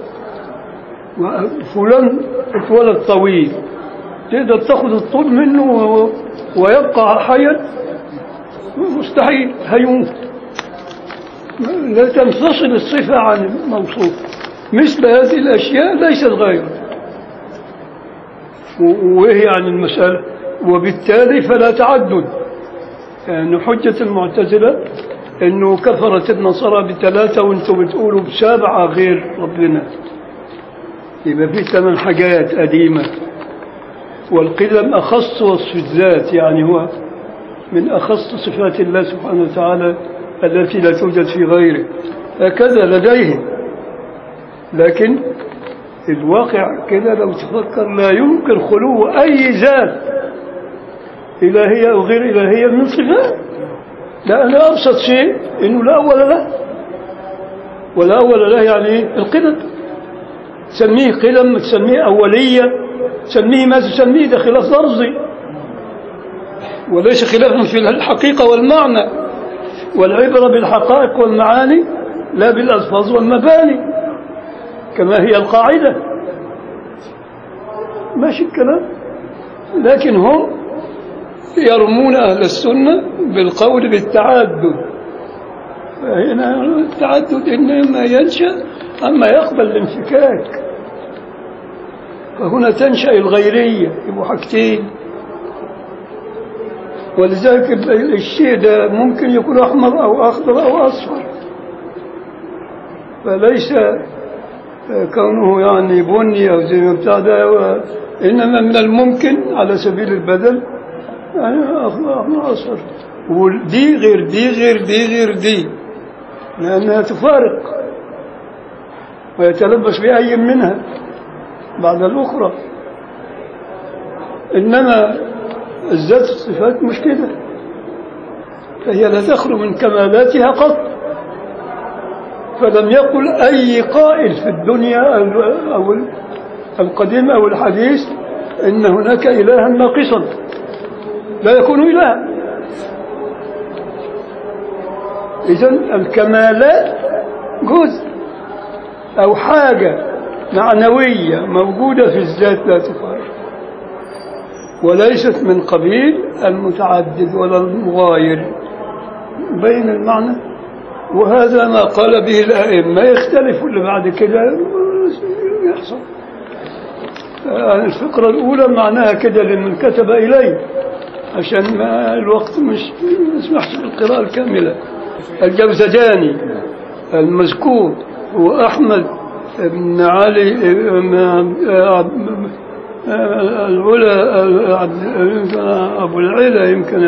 فلان اتولد طويل تقدر تاخذ الطول منه ويبقى حيا مستحيل هيموت لا تنفصل الصفة عن الموصوف مثل هذه الأشياء ليست غيره وإيه عن المسألة وبالتالي فلا تعدد يعني حجة المعتزلة انه كفرت النصارى بثلاثة وانتم بتقولوا بسبعة غير ربنا يبقى في ثمان حاجات قديمة والقدم أخص وصف الذات يعني هو من أخص صفات الله سبحانه وتعالى التي لا توجد في غيره هكذا لديهم لكن الواقع كده لو تفكر لا يمكن خلو أي ذات إلهية أو غير إلهية من صفات لأن أبسط شيء إنه لا أول له ولا أول له يعني القدم تسميه قدم تسميه أولية تسميه ما تسميه ده خلاف لفظي وليس خلاف في الحقيقة والمعنى والعبرة بالحقائق والمعاني لا بالألفاظ والمباني كما هي القاعدة ماشي الكلام لكن هم يرمون أهل السنة بالقول بالتعدد فهنا التعدد إنما ينشأ أما يقبل الانفكاك فهنا تنشأ الغيرية يبقوا حاجتين ولذلك الشيء ده ممكن يكون أحمر أو أخضر أو أصفر فليس كونه يعني بني أو زي ما بتاع ده إنما من الممكن على سبيل البدل يعني أحمر أصفر ودي غير دي غير دي غير دي لأنها تفارق ويتلبس بأي منها بعد الأخرى إنما الذات الصفات مش كده فهي لا تخلو من كمالاتها قط فلم يقل أي قائل في الدنيا أو- أو القديم أو الحديث إن هناك إلها ناقصا لا يكون إلها إذا الكمالات جزء أو حاجة معنوية موجودة في الذات لا تفارق وليست من قبيل المتعدد ولا المغاير بين المعنى وهذا ما قال به الأئمة يختلف اللي بعد كده يحصل آه، الفقرة الأولى معناها كده لمن كتب إليه عشان ما الوقت مش ما يسمحش بالقراءة الكاملة الجوزجاني المذكور هو أحمد بن علي بن العلا أبو العلا يمكن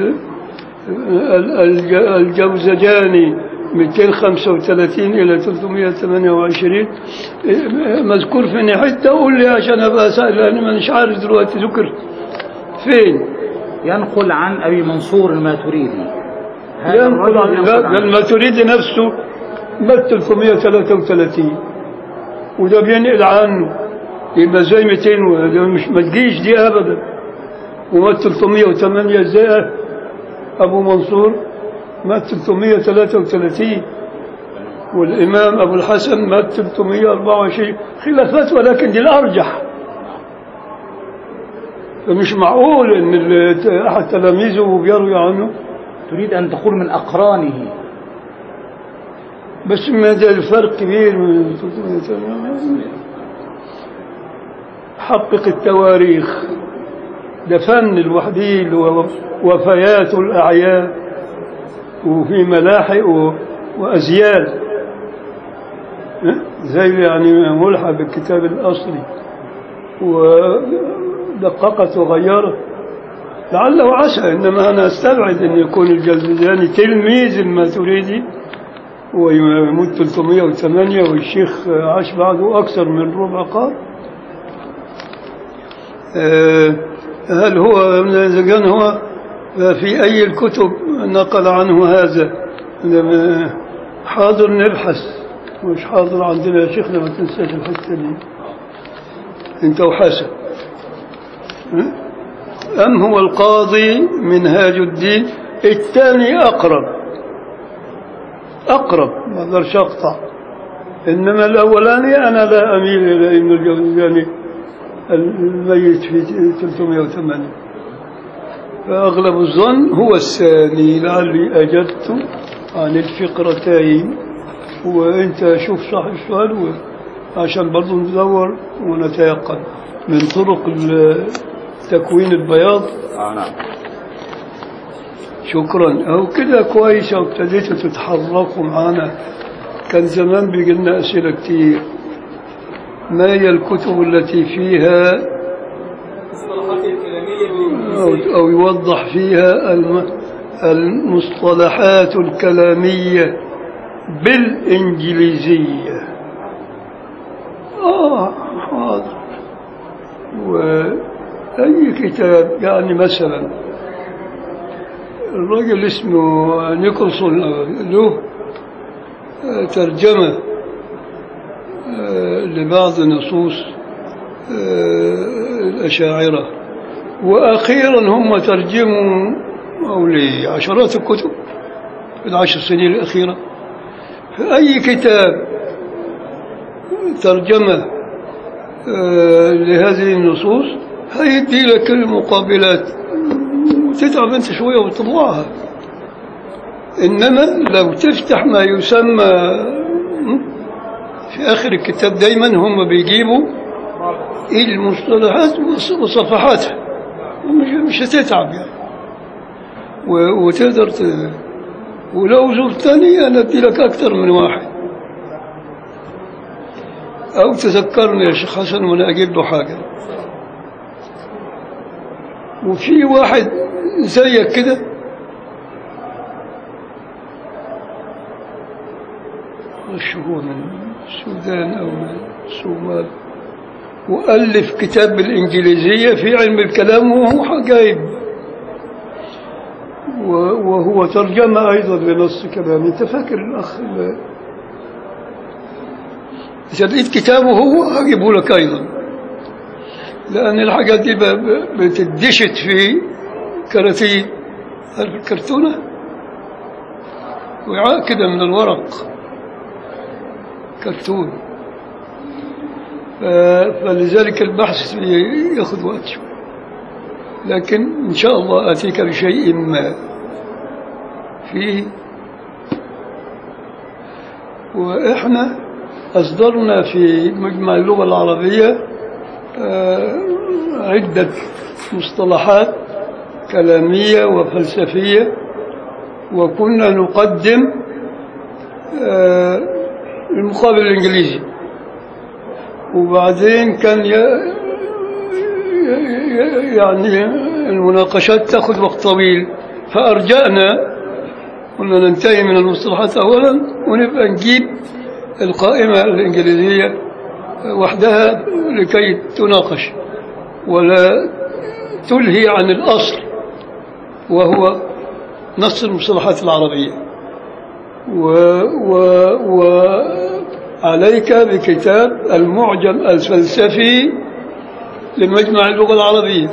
الج- الجوزجاني 235 إلى 328 مذكور في حتة قول لي عشان أبقى سائل لأن مانيش عارف دلوقتي ذكر فين ينقل عن أبي منصور الماتريدي هذا ينقل عن الرجل ينقل ده الماتريدي نفسه مات 333 وده بينقل عنه يبقى زي 200 وده مش ما تجيش دي ابدا ومات 308 ازاي ابو منصور مات 333 والامام ابو الحسن مات 324 خلافات ولكن دي الارجح فمش معقول ان ال- احد تلاميذه بيروي عنه تريد أن تقول من أقرانه بس ما ده الفرق كبير من 300 حقق التواريخ ده فن لوحده اللي هو وفيات الأعيان وفي ملاحق و- وأزيال ها؟ زي يعني ملحق بالكتاب الأصلي ودققت وغيرت لعله عسى إنما أنا أستبعد أن يكون الجلداني تلميذ الماتريدي ويموت 308 والشيخ عاش بعده أكثر من ربع قرن آه، هل هو إذا كان هو في أي الكتب نقل عنه هذا لما حاضر نبحث مش حاضر عندنا يا شيخنا ما تنساش الحتة دي انت وحاسب ها؟ أم هو القاضي منهاج الدين الثاني أقرب أقرب ما أقدرش أقطع إنما الأولاني أنا لا أميل إلى ابن الجوزجاني الميت في 308 فأغلب الظن هو الثاني لعلي أجبت عن الفقرتين وأنت شوف صح السؤال و- عشان برضو ندور ونتيقن من طرق ال- تكوين البياض آه نعم شكرا أو كده كويس أو ابتديتوا تتحركوا معانا كان زمان بيجي لنا أسئلة كتير ما هي الكتب التي فيها المصطلحات الكلامية أو, بالإنجليزية أو يوضح فيها الم- المصطلحات الكلامية بالإنجليزية آه حاضر وأي كتاب يعني مثلا الراجل اسمه نيكولسون له ترجمة آه، لبعض نصوص آه، الأشاعرة وأخيرا هم ترجموا أو لعشرات الكتب في العشر سنين الأخيرة في أي كتاب ترجمة آه، لهذه النصوص هيدي لك المقابلات وتتعب أنت شوية وتطلعها إنما لو تفتح ما يسمى في آخر الكتاب دايما هم بيجيبوا المصطلحات وصفحاتها مش, مش هتتعب يعني و- وتقدر ت... ولو زرتني أنا أدي لك أكثر من واحد أو تذكرني يا شيخ حسن وأنا أجيب له حاجة وفي واحد زيك كده مش هو من السودان أو من الصومال وألف كتاب بالإنجليزية في علم الكلام وهو جايب و- وهو ترجمة أيضا لنص كلامي أنت فاكر الأخ ال- إذا لقيت كتابه هو أجيبه لك أيضا لأن الحاجات دي ب- ب- بتدشت في كراتين عارف الكرتونة وعاء كده من الورق كرتون ف- فلذلك البحث ياخذ وقت شوي لكن إن شاء الله آتيك بشيء ما فيه وإحنا أصدرنا في مجمع اللغة العربية آه، عدة مصطلحات كلامية وفلسفية وكنا نقدم آه، المقابل الإنجليزي وبعدين كان ي- ي- يعني المناقشات تأخذ وقت طويل فأرجأنا قلنا ننتهي من المصطلحات أولا ونبقى نجيب القائمة الإنجليزية وحدها لكي تناقش ولا تلهي عن الأصل وهو نص المصطلحات العربية و و وعليك بكتاب المعجم الفلسفي لمجمع اللغة العربية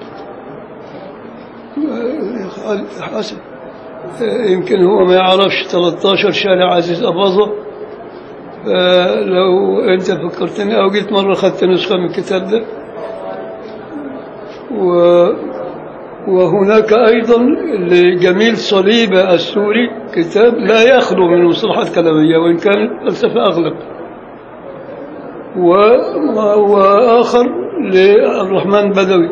حسن يمكن هو ما يعرفش 13 شارع عزيز أباظة لو أنت فكرتني أو قلت مرة أخذت نسخة من الكتاب ده و وهناك أيضا لجميل صليبة السوري كتاب لا يخلو من مصطلحات كلامية وإن كان الفلسفة أغلب و... وآخر للرحمن بدوي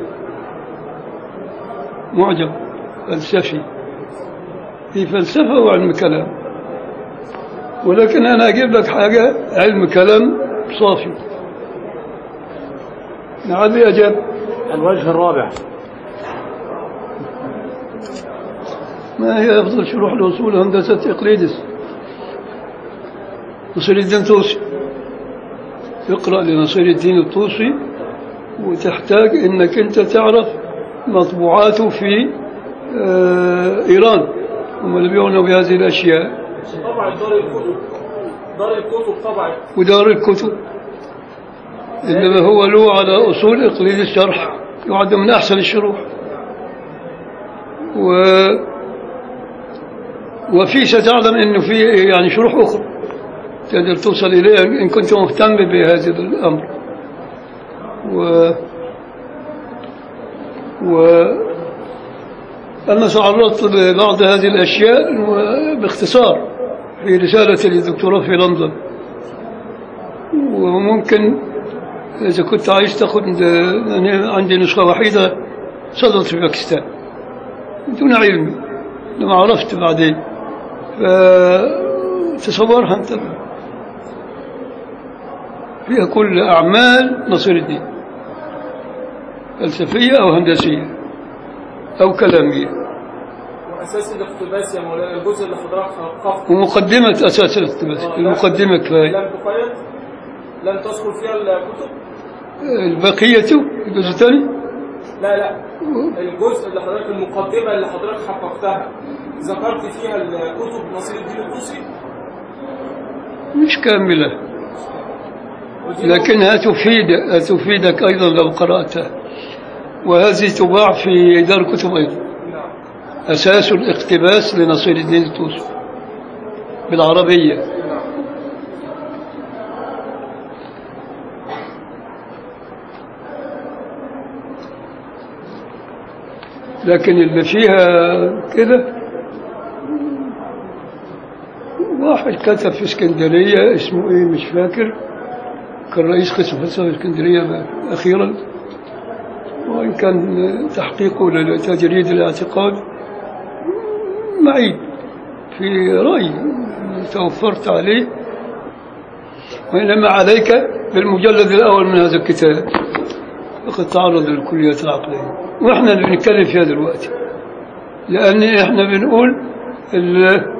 معجم فلسفي في فلسفة وعلم كلام ولكن أنا أجيب لك حاجة علم كلام صافي نعم أجاب الوجه الرابع ما هي أفضل شروح الوصول هندسة إقليدس نصير الدين الطوسي اقرأ لنصير الدين الطوسي وتحتاج انك انت تعرف مطبوعاته في آه ايران هم اللي بيعنوا بهذه الاشياء طبعا دار الكتب دار الكتب طبعا ودار الكتب انما هو له على اصول اقليد الشرح يعد من احسن الشروح و وفي ستعلم انه في يعني شروح اخرى تقدر توصل اليها ان كنت مهتم بهذا الامر و و أنا تعرضت لبعض هذه الأشياء باختصار في رسالة للدكتوراه في لندن وممكن إذا كنت عايز تاخذ أنا عندي نسخة وحيدة صدرت في باكستان دون علم لما عرفت بعدين فتصورها أنت فيها كل أعمال نصير الدين فلسفية أو هندسية أو كلامية واساس الاقتباس يا مولانا الجزء اللي حضرتك خلقته ومقدمة أساس الاقتباس المقدمة كفاية لم تقيد لم تذكر فيها الكتب البقية الجزء الثاني لا لا الجزء اللي حضرتك المقدمه اللي حضرتك حققتها ذكرت فيها الكتب نصير الدين الطوسي مش كاملة ودي لكنها تفيد تفيدك أيضا لو قرأتها وهذه تباع في دار كتب أيضا نعم أساس الاقتباس لنصير الدين التوسي بالعربية نعم لكن اللي فيها كده واحد كتب في اسكندرية اسمه ايه مش فاكر كان رئيس قسم فلسفة اسكندرية أخيرا وإن كان تحقيقه لتجريد الاعتقاد معي في رأي توفرت عليه وإنما عليك بالمجلد الأول من هذا الكتاب فقد تعرض للكليات العقلية وإحنا اللي بنتكلم فيها دلوقتي لأن إحنا بنقول ال-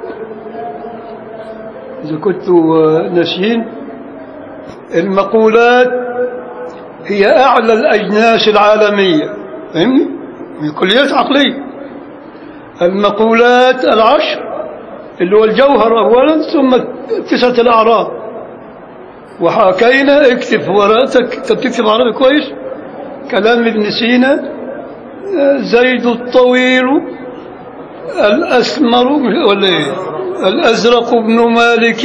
إذا كنتوا ناسيين المقولات هي أعلى الأجناس العالمية فهمني؟ من كليات عقلية المقولات العشر اللي هو الجوهر أولا ثم تسعة الأعراض وحكينا اكتب في ورقتك انت بتكتب عربي كويس كلام ابن سينا آه، زيد الطويل الأسمر ولا إيه؟ الأزرق بن مالك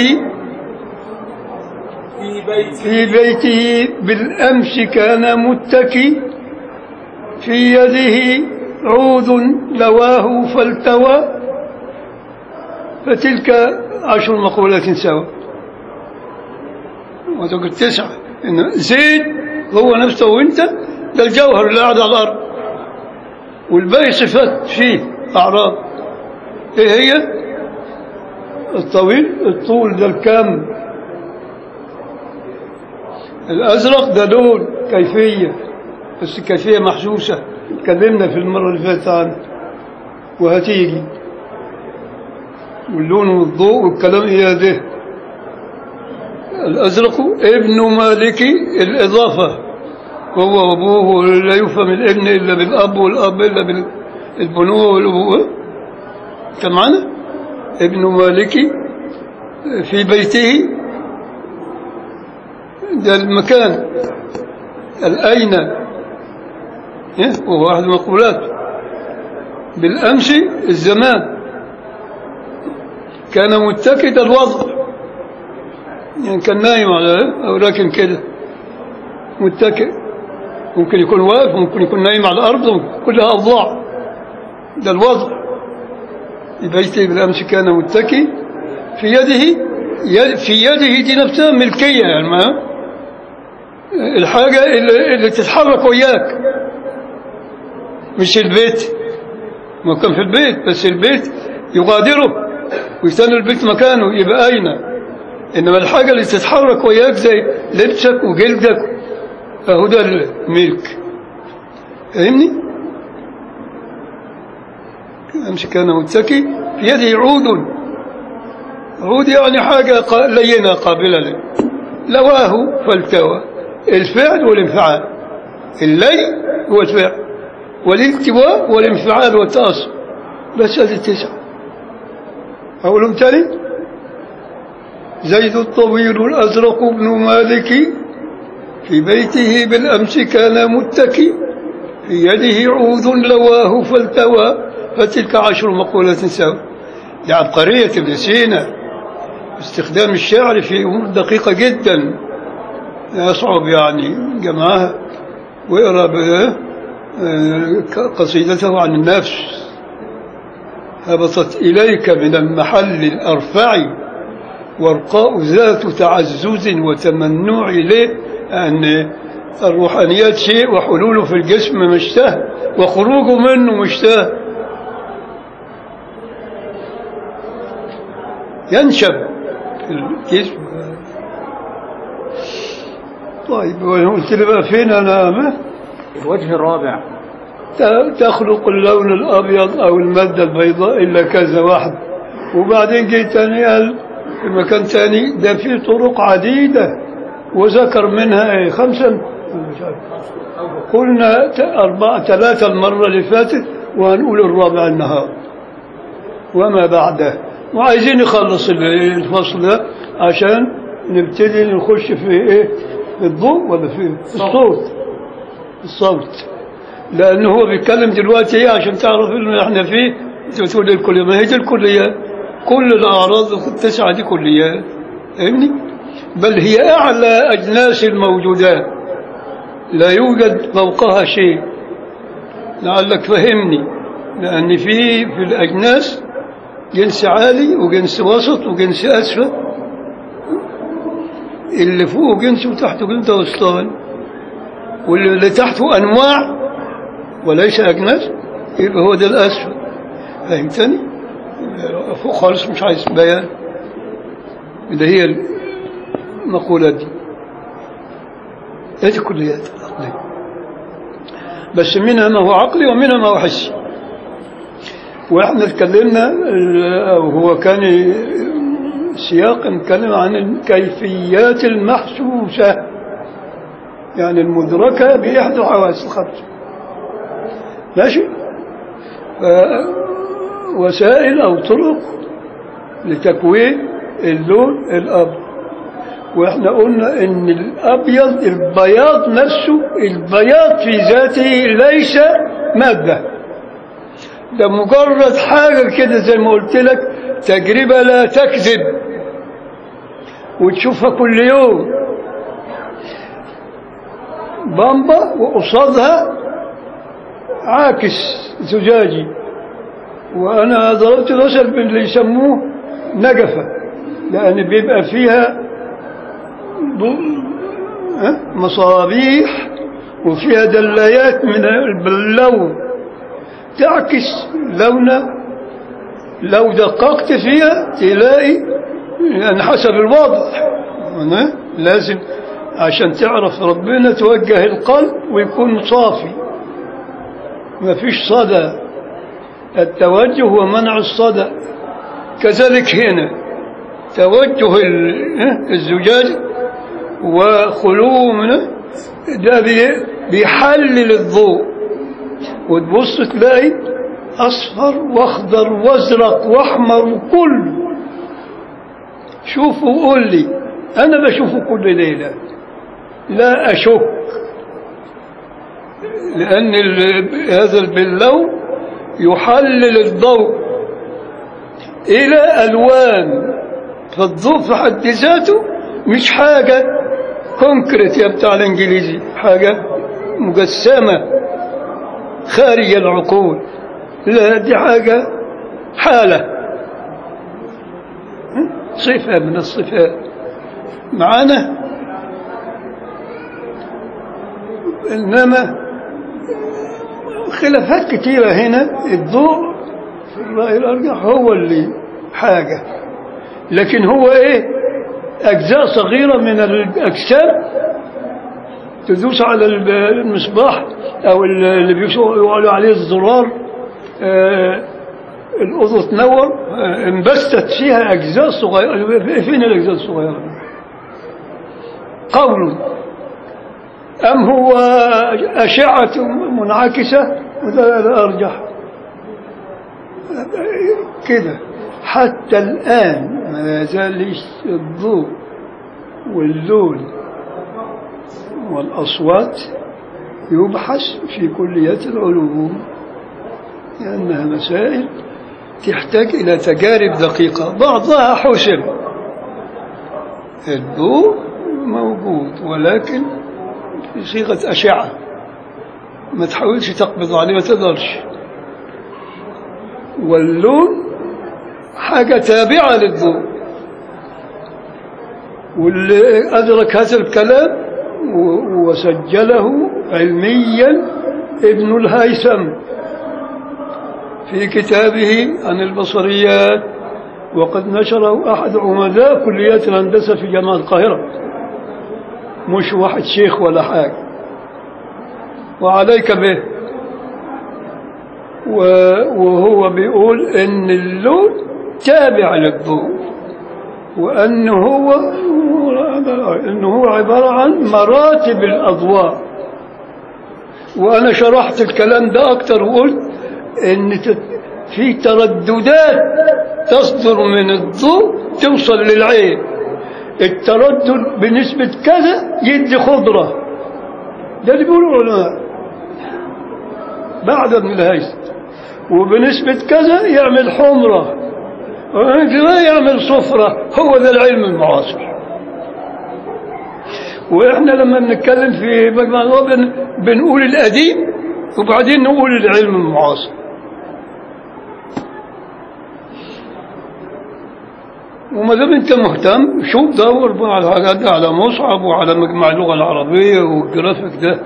في بيت في بيته بالأمس كان متكي في يده عود لواه فالتوى فتلك عشر مقولات سوا وتقول تسعة إنه زيد هو نفسه وانت ده الجوهر اللي قاعد على الأرض والباقي صفات فيه أعراض إيه هي الطويل الطول ده الكم الأزرق ده لون كيفية بس الكيفية محسوسة اتكلمنا في المرة اللي فاتت عنها وهتيجي واللون والضوء والكلام إيه ده الأزرق ابن مالك الإضافة هو وأبوه لا يفهم الابن إلا بالأب والأب إلا بالبنوة والأبوة أنت معنا ابن مالك في بيته ده المكان الأين إيه؟ وهو أحد المقولات بالأمس الزمان كان متكد الوضع يعني كان نايم على أو راكن كده متكئ ممكن يكون واقف ممكن يكون نايم على الأرض كلها أضلاع ده الوضع في بيته بالأمس كان متكي في يده يد- في يده دي نفسها ملكية يعني ما الحاجة اللي, اللي تتحرك وياك مش البيت ما كان في البيت بس البيت يغادره ويستنى البيت مكانه يبقى أين إنما الحاجة اللي تتحرك وياك زي لبسك وجلدك فهو ده الملك فاهمني؟ أمس كان متكي في يده عود عود يعني حاجة قا- لينة قابلة له لواه فالتوى الفعل والانفعال اللي هو الفعل والالتواء والانفعال والتأصل بس هذه التسعة أقولهم تاني زيد الطويل الأزرق بن مالك في بيته بالأمس كان متكي في يده عود لواه فالتوى فتلك عشر مقولات سوا دي عبقرية ابن سينا استخدام الشعر في أمور دقيقة جدا يصعب يعني جمعها ويقرأ ب- آه، قصيدته عن النفس هبطت إليك من المحل الأرفع وارقاء ذات تعزز وتمنع إليه أن الروحانيات شيء وحلوله في الجسم مشتهى وخروجه منه مشتهى ينشب في الجسم طيب وأنا قلت لي بقى فين أنا ما الوجه الرابع ت- تخلق اللون الأبيض أو المادة البيضاء إلا كذا واحد وبعدين جيت تاني قال في مكان تاني ده في طرق عديدة وذكر منها إيه خمسة مش عارف. قلنا ت- أربعة ثلاثة المرة اللي فاتت وهنقول الرابع النهار وما بعده وعايزين نخلص ال- الفصل ده عشان نبتدي نخش في ايه في الضوء ولا في الصوت الصوت لأنه هو بيتكلم دلوقتي ايه عشان تعرف اللي احنا فيه انت بتقول لي الكلية ما هي دي الكليات كل الأعراض التسعة دي كليات فاهمني بل هي أعلى أجناس الموجودات لا يوجد فوقها شيء لعلك فهمني لأن في في الأجناس جنس عالي وجنس وسط وجنس أسفل اللي فوق جنس وتحته جنس وسطان واللي تحته أنواع وليس أجناس يبقى هو ده الأسفل فهمتني؟ فوق خالص مش عايز بيان اللي هي المقولات دي هذه كليات عقلية بس منها ما هو عقلي ومنها ما هو حسي واحنا اتكلمنا او هو كان سياق نتكلم عن الكيفيات المحسوسة يعني المدركة بإحدى الحواس الخمس ماشي ف- وسائل أو طرق لتكوين اللون الأبيض واحنا قلنا ان الابيض البياض نفسه البياض في ذاته ليس ماده ده مجرد حاجه كده زي ما قلت لك تجربه لا تكذب وتشوفها كل يوم بامبا وقصادها عاكس زجاجي وانا ضربت مثل باللي يسموه نجفه لان بيبقى فيها ضوء- ها؟ مصابيح وفيها دلايات من اللون تعكس لونه لو دققت فيها تلاقي يعني حسب الوضع هنا لازم عشان تعرف ربنا توجه القلب ويكون صافي ما فيش صدى التوجه ومنع الصدى كذلك هنا توجه ال- الزجاج وخلوه منه ده بي- بيحلل الضوء وتبص تلاقي اصفر واخضر وازرق واحمر وكله شوفوا وقول لي انا بشوفه كل ليله لا اشك لان ال- هذا البلو يحلل الضوء الى الوان فالضوء في حد ذاته مش حاجه كونكريت يا بتاع الانجليزي حاجه مجسمه خارج العقول لا دي حاجه حاله صفه من الصفات معانا انما خلافات كثيره هنا الضوء في الراي الارجح هو اللي حاجه لكن هو ايه اجزاء صغيره من الاجسام تدوس على المصباح او اللي بيقولوا عليه الزرار آه، الاوضه تنور آه، انبثت فيها اجزاء صغيره فين الاجزاء الصغيره قول ام هو اشعه منعكسه وده الارجح كده حتى الآن ما يزال الضوء واللون والأصوات يبحث في كليات العلوم لأنها مسائل تحتاج إلى تجارب دقيقة بعضها حسب الضوء موجود ولكن في صيغة أشعة ما تحاولش تقبض عليه ما تقدرش واللون حاجة تابعة للضوء واللي أدرك هذا الكلام و- وسجله علميا ابن الهيثم في كتابه عن البصريات وقد نشره أحد عمداء كليات الهندسة في جامعة القاهرة مش واحد شيخ ولا حاجة وعليك به و- وهو بيقول ان اللون تابع للضوء وانه هو انه هو عباره عن مراتب الاضواء وانا شرحت الكلام ده اكتر وقلت ان ت- في ترددات تصدر من الضوء توصل للعين التردد بنسبة كذا يدي خضرة ده اللي بيقولوا العلماء بعد ابن الهيثم وبنسبة كذا يعمل حمرة وكذا يعمل صفرة هو ده العلم المعاصر واحنا لما بنتكلم في مجمع الوضع بن بنقول القديم وبعدين نقول العلم المعاصر وما دام انت مهتم شوف دور بقى على الحاجات دي على مصعب وعلى مجمع اللغه العربيه والجرافيك ده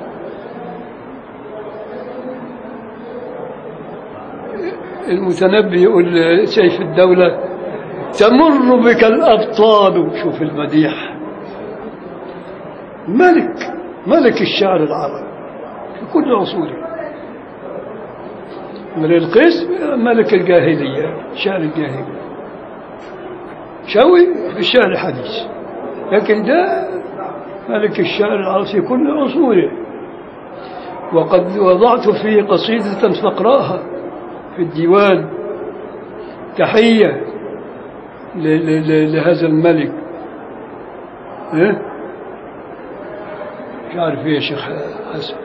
المتنبي يقول سيف الدولة تمر بك الأبطال شوف المديح ملك ملك الشعر العربي في كل عصوره من القيس ملك الجاهلية شعر الجاهلية شوي في الشعر الحديث لكن ده ملك الشعر العربي في كل أصوله وقد وضعت في قصيدة فقراها في الديوان تحية ل- ل- ل- لهذا الملك إيه؟ مش عارف ايه يا شيخ حسن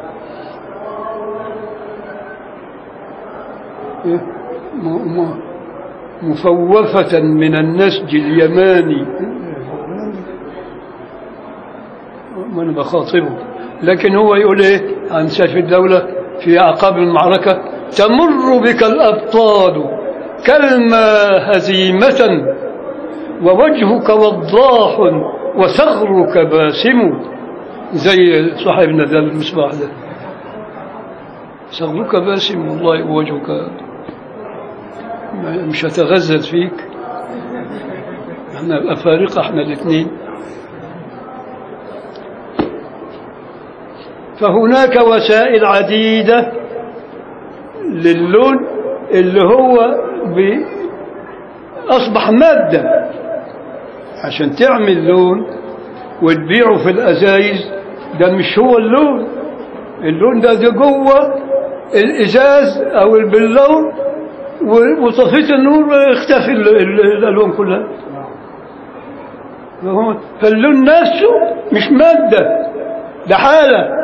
إيه؟ م- م- مفوفة من النسج اليماني ما انا بخاطبه لكن هو يقول ايه عن سيف الدولة في أعقاب المعركة تمر بك الأبطال كالما هزيمة ووجهك وضاح وثغرك باسم زي صاحبنا ذا المصباح ده ثغرك باسم والله ووجهك ما- مش هتغزل فيك احنا أفارقة احنا الاثنين فهناك وسائل عديدة للون اللي هو بي أصبح مادة عشان تعمل لون وتبيعه في الأزايز ده مش هو اللون اللون ده ده جوه الإزاز أو البلور و- وطفيت النور اختفي ال- ال- الألوان كلها فهو- فاللون نفسه مش مادة ده حالة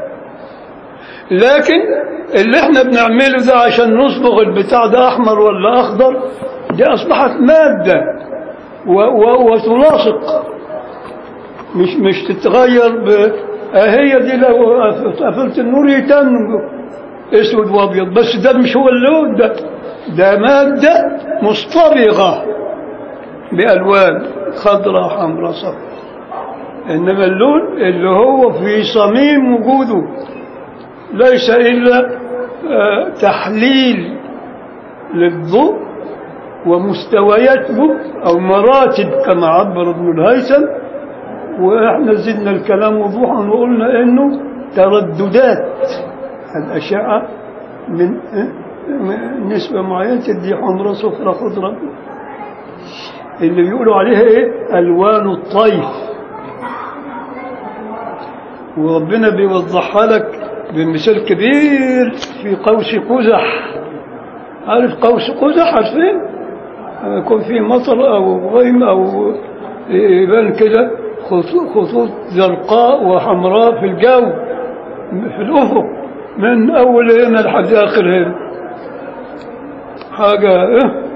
لكن اللي احنا بنعمله ده عشان نصبغ البتاع ده احمر ولا اخضر دي اصبحت مادة و و وتلاصق مش مش تتغير ب آه هي دي لو قفلت النور يتم اسود وابيض بس ده مش هو اللون ده ده مادة مصطبغة بألوان خضراء حمراء صفراء إنما اللون اللي هو في صميم وجوده ليس إلا آه، تحليل للضوء ومستوياته أو مراتب كما عبر ابن الهيثم وإحنا زدنا الكلام وضوحا وقلنا إنه ترددات الأشعة من آه، من نسبة معينة تدي حمراء صفراء خضراء اللي بيقولوا عليها إيه ألوان الطيف وربنا بيوضحها لك بمثال كبير في قوس قزح عارف قوس قزح عارفين لما يكون في مطر او غيم او يبان كده خطوط, خطوط زرقاء وحمراء في الجو في الافق من اول هنا لحد اخر هنا حاجه إيه؟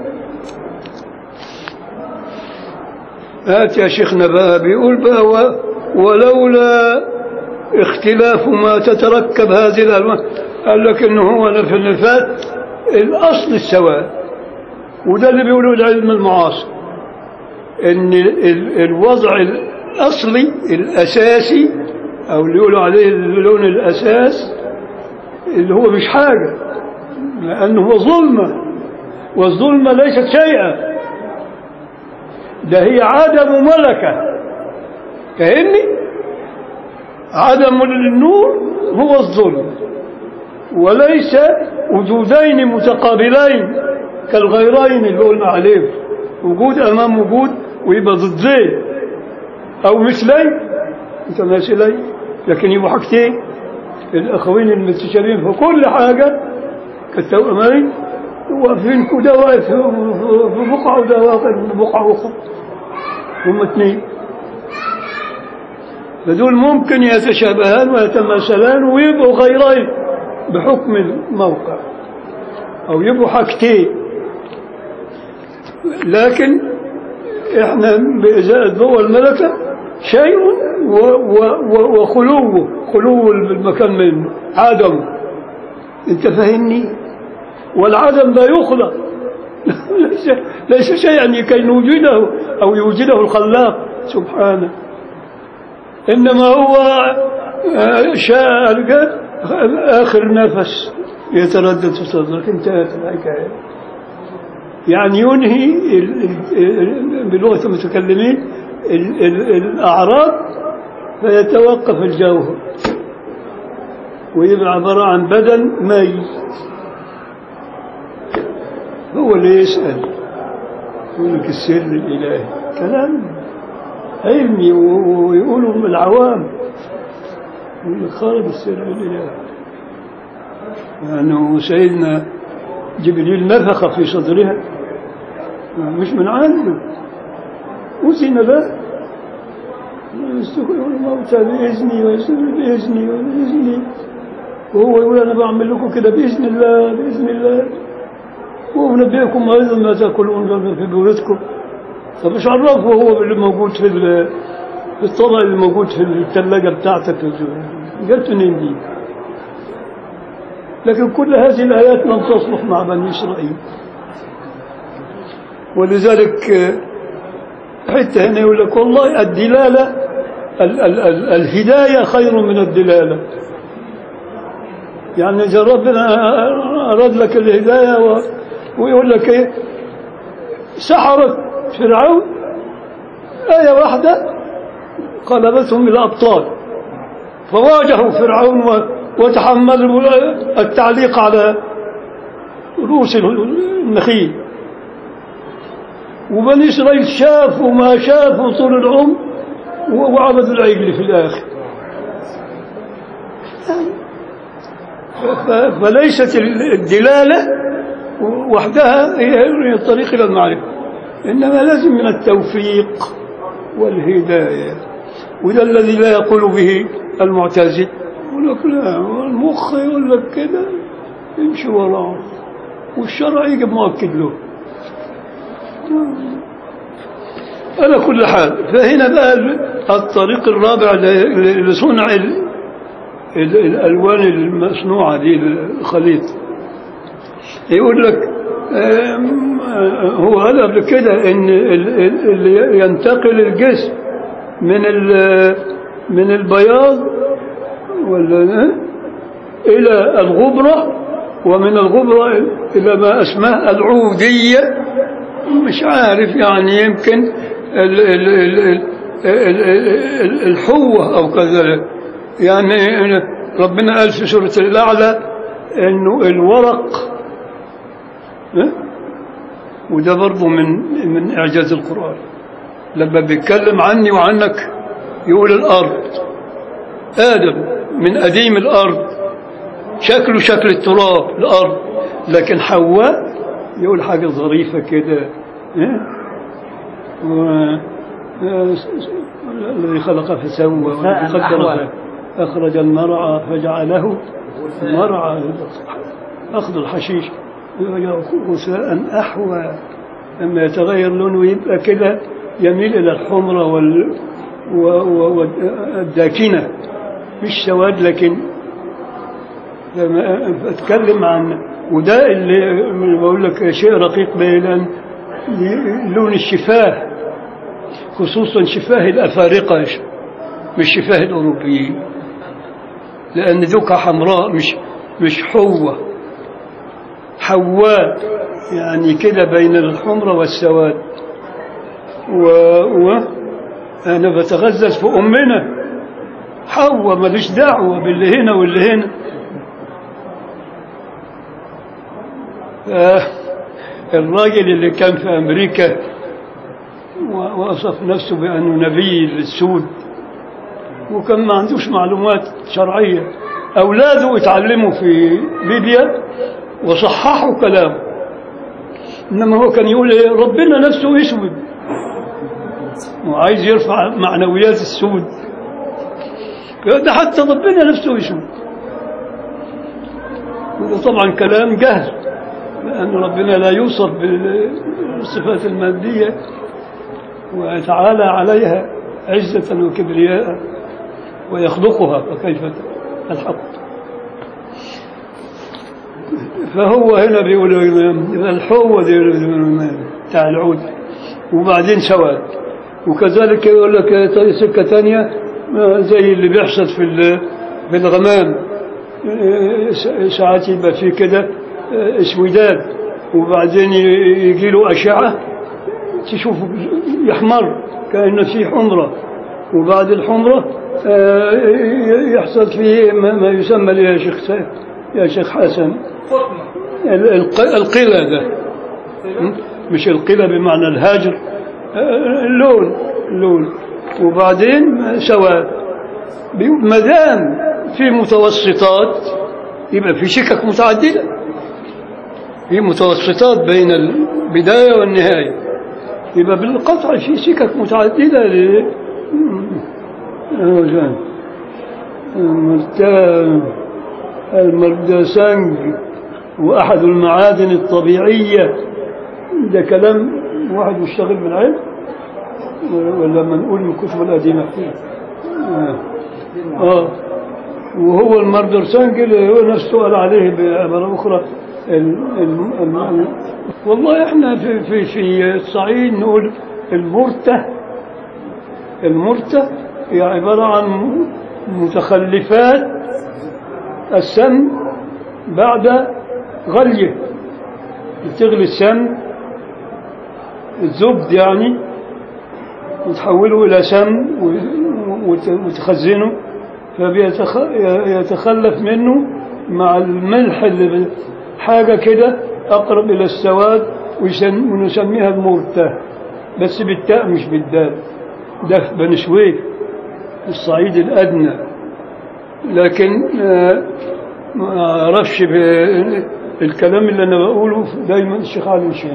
هات يا شيخنا بقى بيقول بقى و- ولولا اختلاف ما تتركب هذه الألوان قال لك إنه هو في اللي فات الأصل السواد وده اللي بيقولوا العلم المعاصر إن ال- ال- الوضع الأصلي الأساسي أو اللي يقولوا عليه اللون الأساس اللي هو مش حاجة لأنه هو ظلمة والظلمة ليست شيئا ده هي عدم ملكة فاهمني؟ عدم النور هو الظلم وليس وجودين متقابلين كالغيرين اللي قلنا عليهم وجود امام وجود ويبقى ضدين او مثلين متماثلين لكن يبقوا حاجتين الاخوين المتشابهين في كل حاجه كالتوأمين واقفين كده واقف في بقعه وده واقف في بقعه اخرى هم اثنين فدول ممكن يتشابهان ويتماثلان ويبقوا غيرين بحكم الموقع أو يبقوا حاجتين لكن احنا بإزاء الضوء الملكة شيء و و و وخلوه خلو المكان منه عدم انت فاهمني والعدم لا يخلق ليس, ليس شيئا لكي نوجده أو يوجده الخلاق سبحانه إنما هو آه، شاء القلب آخر نفس يتردد في صدرك انتهت الحكاية يعني ينهي ال- ال- بلغة المتكلمين ال- ال- الأعراض فيتوقف الجوهر ويبقى عبارة عن بدن ميت هو اللي يسأل يقول لك السر الإلهي كلام علمي و- ويقولوا من العوام يقول لك خالد السر بالإله لأنه سيدنا جبريل نفخ في صدرها مش من عنده أذن له يستغفر الموتى بإذني ويستغفر بإذني وبإذني وهو يقول أنا بعمل لكم كده بإذن الله بإذن الله وأنبئكم أيضا ما تأكلون في بيوتكم طب مش عرفه هو اللي موجود في ال- في الطبق اللي موجود في الثلاجة بتاعتك جبت منين دي؟ لكن كل هذه الآيات لم تصلح مع بني إسرائيل ولذلك آه، حتى هنا يقول لك والله الدلالة ال ال ال الهداية خير من الدلالة يعني إذا ربنا أراد لك الهداية و ويقول لك إيه سحرت فرعون آية واحدة قلبتهم إلى أبطال فواجهوا فرعون و- وتحملوا التعليق على رؤوس النخيل وبني إسرائيل شافوا ما شافوا طول العمر و- وعبدوا العجل في الآخر ف- فليست الدلالة وحدها هي الطريق إلى المعرفة إنما لازم من التوفيق والهداية وده الذي لا يقول به المعتزل يقول لك لا المخ يقول لك كده يمشي وراه والشرع يجي مؤكد له على كل حال فهنا بقى الطريق الرابع ل- لصنع ال- ال- الألوان المصنوعة دي الخليط يقول لك آم، آه، هو قال قبل كده ان ال- ال- اللي ينتقل الجسم من ال- من البياض ولا إيه؟ الى الغبره ومن الغبره الى ما اسماه العوديه مش عارف يعني يمكن ال ال ال ال ال ال الحوة أو كذا يعني ربنا قال في سورة الأعلى إنه الورق ها؟ وده برضه من من إعجاز القرآن لما بيتكلم عني وعنك يقول الأرض آدم من قديم الأرض شكله شكل التراب الأرض لكن حواء يقول حاجة ظريفة كده إيه؟ و- آه، الذي خلق فسوى والذي قدر أحوى. ف- أخرج المرعى فجعله مرعى أخذ الحشيش غثاء أحوى لما يتغير لونه يبقى كده يميل إلى الحمرة وال و- و- والداكنة مش سواد لكن لما اتكلم عن وده اللي بقول لك شيء رقيق بين لون الشفاه خصوصا شفاه الافارقه مش شفاه الاوروبيين لان دوكا حمراء مش مش حوه حواء يعني كده بين الحمرة والسواد و... و... أنا بتغزل في أمنا حواء ماليش دعوة باللي هنا واللي هنا آه، الراجل اللي كان في أمريكا و- وصف نفسه بأنه نبي للسود وكان ما عندوش معلومات شرعية أولاده اتعلموا في ليبيا وصححوا كلامه إنما هو كان يقول إيه ربنا نفسه أسود وعايز يرفع معنويات السود ده حتى ربنا نفسه أسود وده طبعا كلام جهل لأن ربنا لا يوصف بالصفات المادية ويتعالى عليها عزة وكبرياء ويخلقها فكيف الحق فهو هنا بيقول الحوة دي بتاع العود وبعدين سواد وكذلك يقول لك سكة تانية زي اللي بيحصل في ال- في الغمام ساعات يبقى في كده اسوداد وبعدين يجي له أشعة تشوف يحمر كأنه في حمرة وبعد الحمرة آه، يحصل فيه ما ما يسمى يا شيخ سيف يا شيخ حسن فاطمة ال- الق- القلة ده م? مش القلة بمعنى الهاجر آه، اللون اللون وبعدين سواد بيقول ما دام في متوسطات يبقى في سكك متعددة في متوسطات بين البداية والنهاية يبقى بالقطع في سكك متعددة ل... آه، المرتا- المرداسانج وأحد المعادن الطبيعية ده كلام واحد مشتغل بالعلم ولا ما نقول من الكتب القديمة آه. آه. وهو المردرسانج اللي هو نفسه قال عليه بعبارة أخرى ال ال ال والله احنا في في في الصعيد نقول المرتة المرتة هي عبارة عن متخلفات السم بعد غليه بتغلي السم الزبد يعني وتحوله إلى سم وت- وتخزنه فبيتخلف منه مع الملح اللي ب- حاجة كده أقرب إلى السواد ويسم- ونسميها المرتة بس بالتاء مش بالدال ده في بني سويف الصعيد الأدنى لكن آه، ما أعرفش ب- الكلام اللي أنا بقوله دايما الشيخ علي الشيخ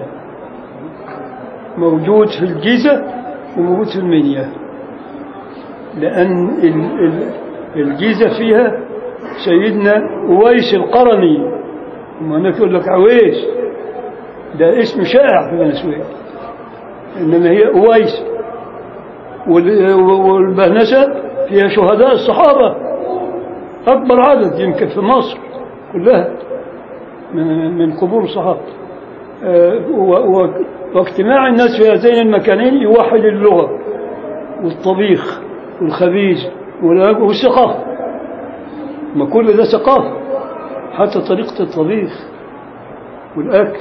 موجود في الجيزة وموجود في المنيا لأن ال- ال- الجيزة فيها سيدنا أويس القرني وما هناك يقول لك عويس ده اسم شائع في بني سويف إنما هي أويس وال- والبهنسة فيها شهداء الصحابة أكبر عدد يمكن في مصر كلها من من قبور الصحابة آه، و- و- واجتماع الناس في هذين المكانين يوحد اللغة والطبيخ والخبيز والأ- والثقافة ما كل ده ثقافة حتى طريقة الطبيخ والأكل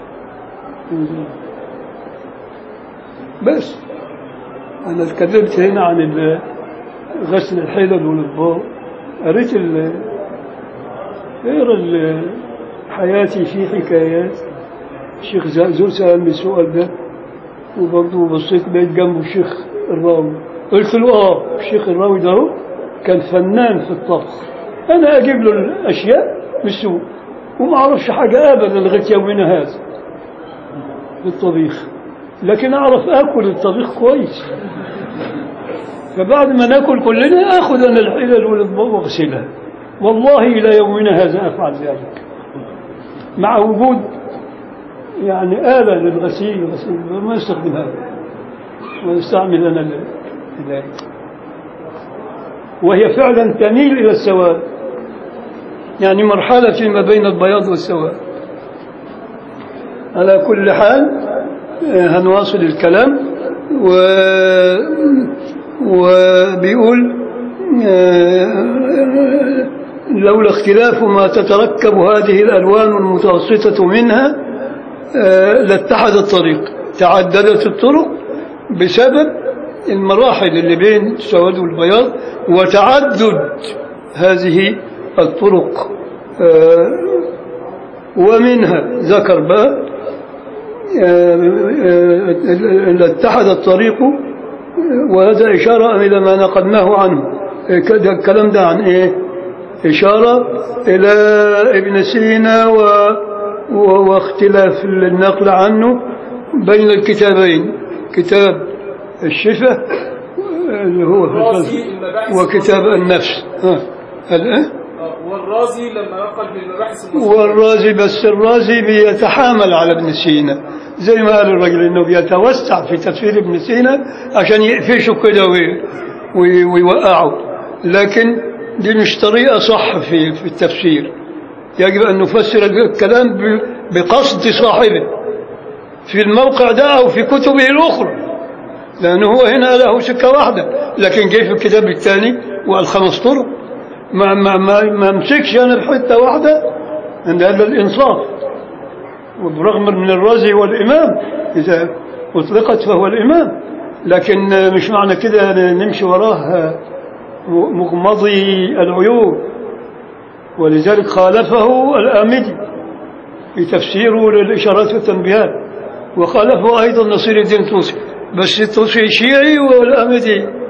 بس أنا اتكلمت هنا عن ال- غسل الحلل والأطباق قريت ال اقرا ال- حياتي في حكايات الشيخ زازو سألني السؤال ده وبرضه بصيت لقيت جنبه الشيخ الراوي قلت له اه الشيخ الراوي ده هو كان فنان في الطبخ انا اجيب له الاشياء من السوق وما اعرفش حاجه ابدا لغايه يومنا هذا في الطبيخ لكن اعرف اكل الطبيخ كويس فبعد ما ناكل كلنا اخذ انا الحلل والاطباق واغسلها والله الى يومنا هذا افعل ذلك مع وجود يعني آلة للغسيل غسيل ما نستخدم هذا ونستعمل أنا ال- ذلك وهي فعلا تميل إلى السواد يعني مرحلة فيما بين البياض والسواد على كل حال آه، هنواصل الكلام و... وبيقول آه، لولا اختلاف ما تتركب هذه الألوان المتوسطة منها آه، لاتحد الطريق تعددت الطرق بسبب المراحل اللي بين السواد والبياض وتعدد هذه الطرق آه، ومنها ذكر بقى آه، آه، آه، اتحد الطريق وهذا إشارة إلى ما نقلناه عنه آه، كده الكلام ده عن إيه إشارة إلى ابن سينا و... و... واختلاف النقل عنه بين الكتابين كتاب الشفة اللي هو في الرازي الفلسفة المباحث وكتاب النفس ها الآن آه، والرازي لما نقل من المباحث المصرية والرازي بس الرازي بيتحامل على ابن سينا زي ما قال الرجل انه بيتوسع في تفسير ابن سينا عشان يقفشه كده وي- وي- ويوقعه لكن دي مش طريقة صح في في التفسير يجب أن نفسر الكلام ب- بقصد صاحبه في الموقع ده أو في كتبه الأخرى لأنه هو هنا له سكة واحدة لكن جه في الكتاب الثاني وقال خمس طرق ما ما ما ما امسكش انا بحته واحده ان هذا الانصاف وبرغم من الرازي هو الامام اذا اطلقت فهو الامام لكن مش معنى كده نمشي وراه مغمضي العيوب ولذلك خالفه الآمدي في تفسيره للإشارات والتنبيهات وخالفه أيضا نصير الدين الطوسي بس الطوسي شيعي والآمدي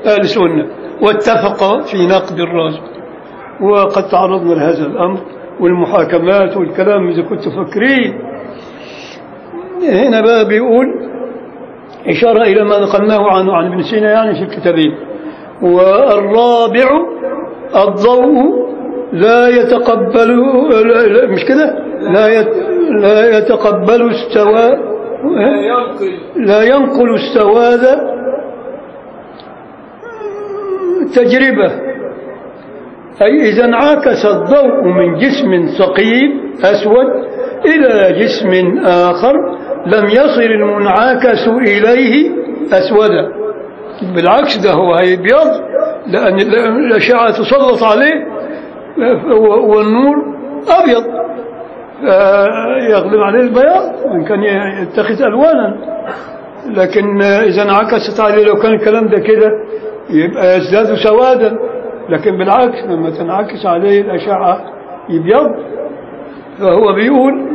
أهل السنة واتفق في نقد الراجح وقد تعرضنا لهذا الأمر والمحاكمات والكلام إذا كنتم فاكرين هنا بقى بيقول إشارة إلى ما نقلناه عنه عن ابن سينا يعني في الكتابين والرابع الضوء لا يتقبل لا- لا- مش كده لا يت- لا يتقبل استواء لا ينقل لا ينقل السواد تجربة أي إذا انعكس الضوء من جسم ثقيل أسود إلى جسم آخر لم يصل المنعكس إليه أسودا بالعكس ده هو هيبيض لأن الأشعة تسلط عليه والنور أبيض يغلب عليه البياض وإن كان يتخذ ألوانا لكن إذا انعكست عليه لو كان الكلام ده كده يبقى يزداد سوادا لكن بالعكس لما تنعكس عليه الأشعة يبيض فهو بيقول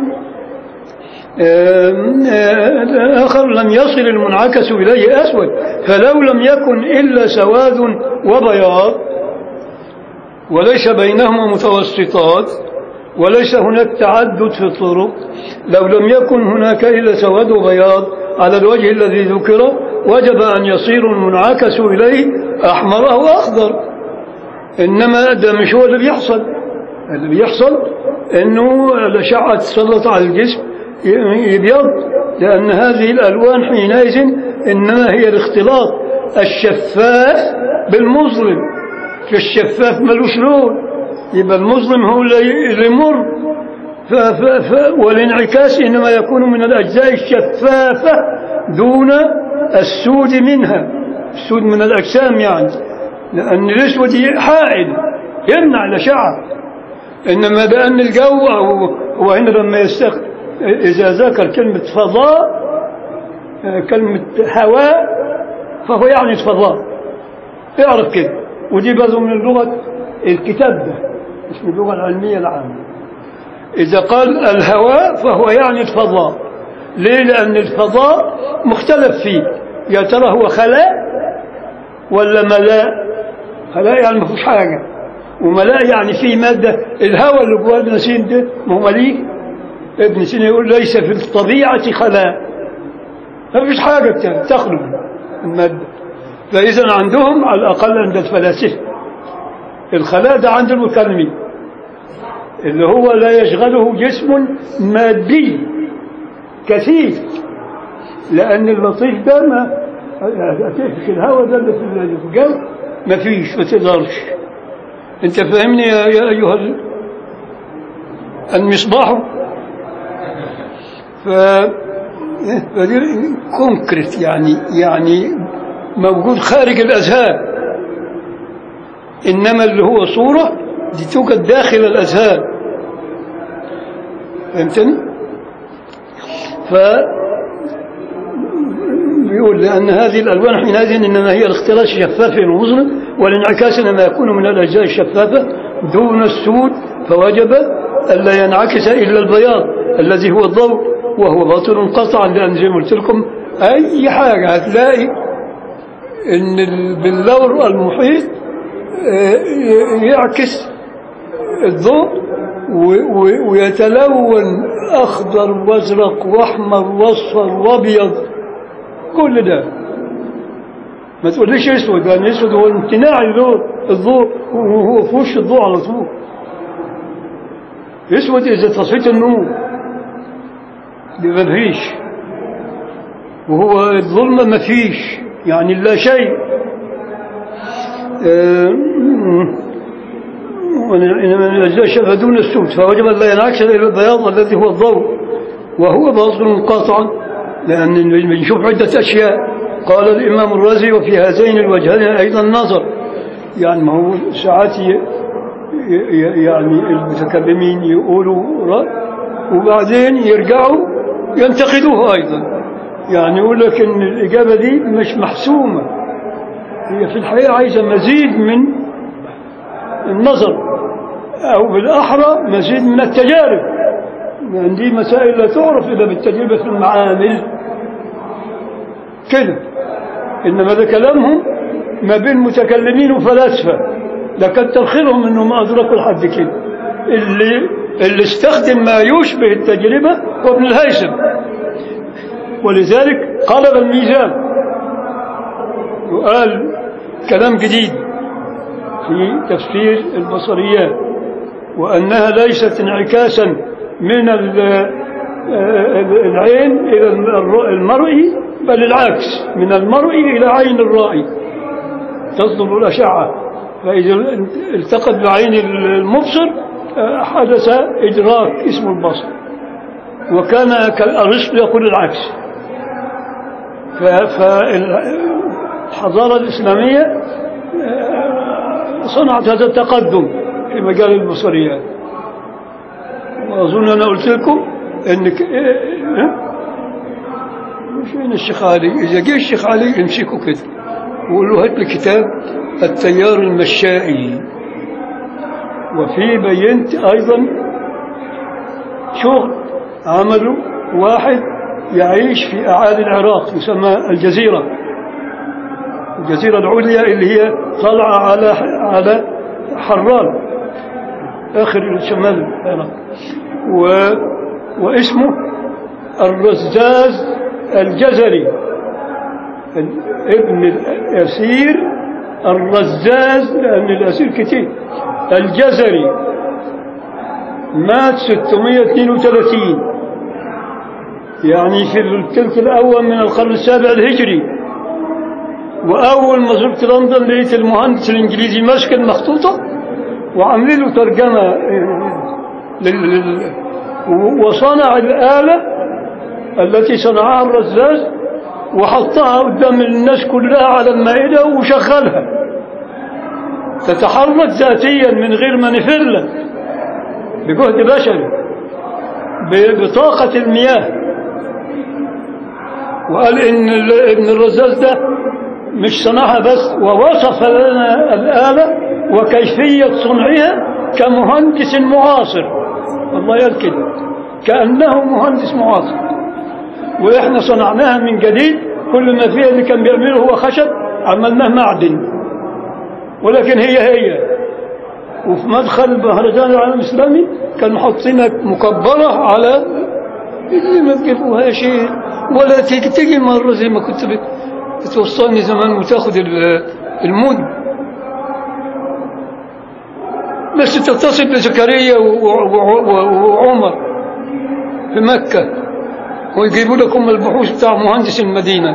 آم، آه، الآخر لم يصل المنعكس إليه أسود فلو لم يكن إلا سواد وبياض وليس بينهما متوسطات وليس هناك تعدد في الطرق لو لم يكن هناك إلا سواد وبياض على الوجه الذي ذكر وجب أن يصير المنعكس إليه أحمر أو أخضر إنما ده مش هو اللي بيحصل اللي بيحصل إنه الأشعة تسلط على الجسم يبيض لأن هذه الألوان حينئذ إنما هي الاختلاط الشفاف بالمظلم فالشفاف ملوش لون يبقى المظلم هو اللي يمر ف ف ف والانعكاس إنما يكون من الأجزاء الشفافة دون السود منها السود من الأجسام يعني لأن الأسود حائل يمنع الأشعة إنما بأن الجو أو هو هنا لما يستخدم إذا ذكر كلمة فضاء آه، كلمة هواء فهو يعني فضاء اعرف كده ودي برضه من اللغة الكتاب ده اسم اللغة العلمية العامة إذا قال الهواء فهو يعني الفضاء ليه لأن الفضاء مختلف فيه يا ترى هو خلاء ولا ملاء خلاء يعني ما فيهوش حاجة وملاء يعني فيه مادة الهواء اللي جوه ابن سين ده ما هو مليء ابن سينا يقول ليس في الطبيعة خلاء ما فيش حاجة بت- تخلو المادة فإذا عندهم على الأقل عند الفلاسفة الخلاء ده عند المكلمين اللي هو لا يشغله جسم مادي كثيف لأن اللطيف ده ما في الهواء ده اللي في الجو ما فيش ما تقدرش انت فاهمني يا يا ايها ال- المصباح ف فدي كونكريت يعني يعني موجود خارج الاذهان انما اللي هو صوره دي توجد داخل الاذهان فهمتني ف بيقول لأن هذه الألوان حينئذ إنما هي الاختلاط الشفاف المظلم والانعكاس إنما يكون من الأجزاء الشفافة دون السود فوجب ألا ينعكس إلا البياض الذي هو الضوء وهو باطل قطعا لأن زي ما قلت لكم أي حاجة هتلاقي إن ال- باللور المحيط آه، يعكس الضوء و- و- ويتلون أخضر وأزرق وأحمر وأصفر وأبيض كل ده ما تقوليش اسود لان اسود هو امتناع الضوء الضوء وهو في وش الضوء على طول اسود اذا طفيت النور يبقى مفيش وهو الظلمه مفيش يعني لا شيء آه، وإنما من الأجزاء الشفة دون السود فوجب أن لا ينعكس إلى البياض الذي هو الضوء وهو باطل قاطعا لأن بنشوف عدة أشياء قال الإمام الرازي وفي هذين الوجهين أيضا نظر يعني ما هو ساعات ي- ي- يعني المتكلمين يقولوا رأي وبعدين يرجعوا ينتقدوه أيضا يعني يقول لك إن الإجابة دي مش محسومة هي في الحقيقة عايزة مزيد من النظر أو بالأحرى مزيد من التجارب لأن دي مسائل لا تعرف إلا بالتجربة في المعامل كده إنما ده كلامهم ما بين متكلمين وفلاسفة لكن ترخيرهم انهم ادركوا لحد كده اللي اللي استخدم ما يشبه التجربة هو ابن الهيثم ولذلك قلب الميزان وقال كلام جديد في تفسير البصريات وأنها ليست انعكاسا من ال- العين إلى المر- المرئي بل العكس من المرئي إلى عين الرائي تصدر الأشعة فإذا التقت بعين المبصر آه، حدث إدراك اسمه البصر وكان كالأرسطو يقول العكس فالحضارة الإسلامية آه، صنعت هذا التقدم في مجال البصريات وأظن أنا قلت لكم إنك إيه؟ فين الشيخ علي إذا جه الشيخ علي امسكوا كده وقول له هات لي كتاب التيار المشائي وفي بينت أيضا شغل عمله واحد يعيش في أعالي العراق يسمى الجزيرة الجزيرة العليا اللي هي طالعة على على حران آخر شمال العراق و واسمه الرزاز الجزري ال- ابن الأسير الرزاز لأن الأسير كتير الجزري مات 632 يعني في الثلث الأول من القرن السابع الهجري وأول ما زرت لندن لقيت المهندس الإنجليزي ماسك المخطوطة وعاملين له ترجمة لل... لل... وصنع الآلة التي صنعها الرزاز وحطها قدام الناس كلها على المائدة وشغلها تتحرك ذاتيا من غير ما نفر بجهد بشري ب- بطاقة المياه وقال إن ال- ابن الرزاز ده مش صنعها بس ووصف لنا الآلة وكيفية صنعها كمهندس معاصر الله قال كده كأنه مهندس معاصر وإحنا صنعناها من جديد كل ما فيها اللي كان بيعمله هو خشب عملناه معدن ولكن هي هي وفي مدخل مهرجان العالم الإسلامي كانوا حاطينها مكبرة على اللي ما تجيبوها شيء ولا تيجي تيجي مرة زي ما كنت بت- بتوصلني زمان وتاخد ال- المود بس تتصل بزكريا و- و- و- وعمر في مكة ويجيبوا لكم البحوث بتاع مهندس المدينة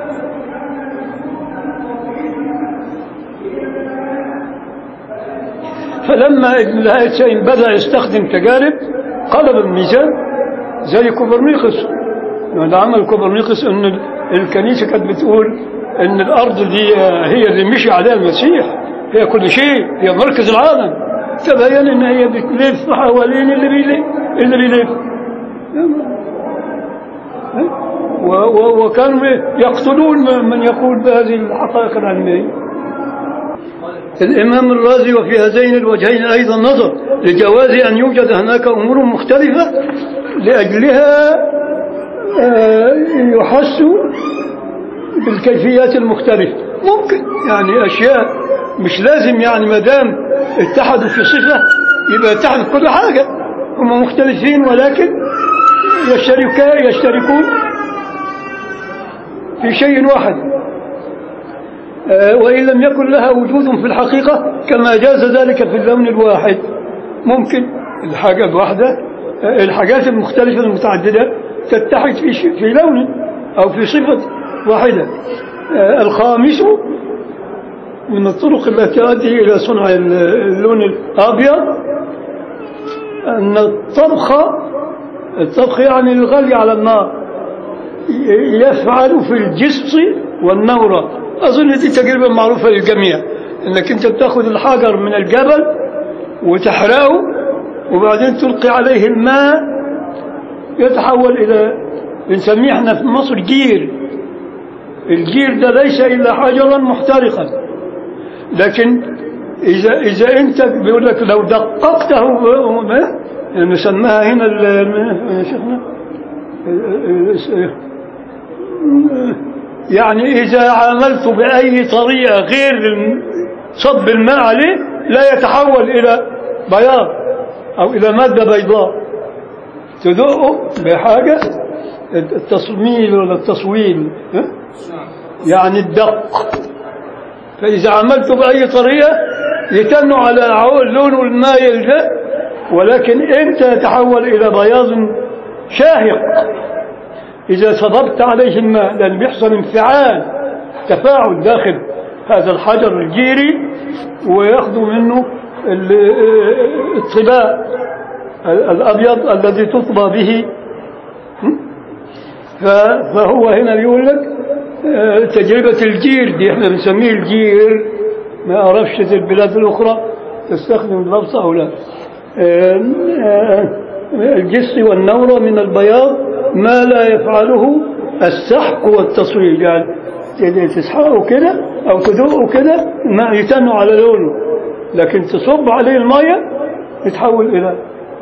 فلما ابن الهيثم بدأ يستخدم تجارب قلب الميزان زي كوبرنيكوس اللي عمل كوبرنيكوس ان ال- الكنيسة كانت بتقول ان الارض دي هي اللي مشي عليها المسيح هي كل شيء هي مركز العالم تبين ان هي بتلف حوالين اللي بيلف اللي بيلف و- و- وكانوا يقتلون من يقول بهذه الحقائق العلمية الإمام الرازي وفي هذين الوجهين أيضا نظر لجواز أن يوجد هناك أمور مختلفة لأجلها آه، يحس بالكيفيات المختلفة ممكن يعني أشياء مش لازم يعني ما دام اتحدوا في صفة يبقى اتحدوا في كل حاجة هم مختلفين ولكن يشتركا يشتركون في شيء واحد آه، وإن لم يكن لها وجود في الحقيقة كما جاز ذلك في اللون الواحد ممكن الحاجة الواحدة آه، الحاجات المختلفة المتعددة تتحد في ش- في لون أو في صفة واحدة آه، الخامس من الطرق التي تؤدي إلى صنع ال- اللون الأبيض أن الطبخ الطبخ يعني الغلي على النار ي- يفعل في الجسس والنورة أظن دي تجربة معروفة للجميع أنك أنت بتاخذ الحجر من الجبل وتحرقه وبعدين تلقي عليه الماء يتحول إلى بنسميه احنا في مصر جير الجير ده ليس إلا حجرا محترقا لكن إذا إذا أنت بيقول لك لو دققته ب- ب- نسميها هنا ال- يا شيخنا يعني إذا عاملت بأي طريقة غير صب الماء عليه لا يتحول إلى بياض أو إلى مادة بيضاء تدقه بحاجة التصميل ولا التصويل ها؟ يعني الدق فإذا عملته بأي طريقة يتن على عو- لونه المايل ده ولكن امتى يتحول إلى بياض شاهق إذا صببت عليه الماء لأن بيحصل انفعال تفاعل داخل هذا الحجر الجيري وياخذوا منه ال- الطباء الأبيض الذي تطبى به ف- فهو هنا بيقول لك آه، تجربة الجير دي احنا بنسميه الجير ما أعرفش في البلاد الأخرى تستخدم اللفظ أو لا آه، آه، الجس والنورة من البياض ما لا يفعله السحق والتصوير يعني تسحقه كده أو تدوقه كده ما يتنوا على لونه لكن تصب عليه المية يتحول إلى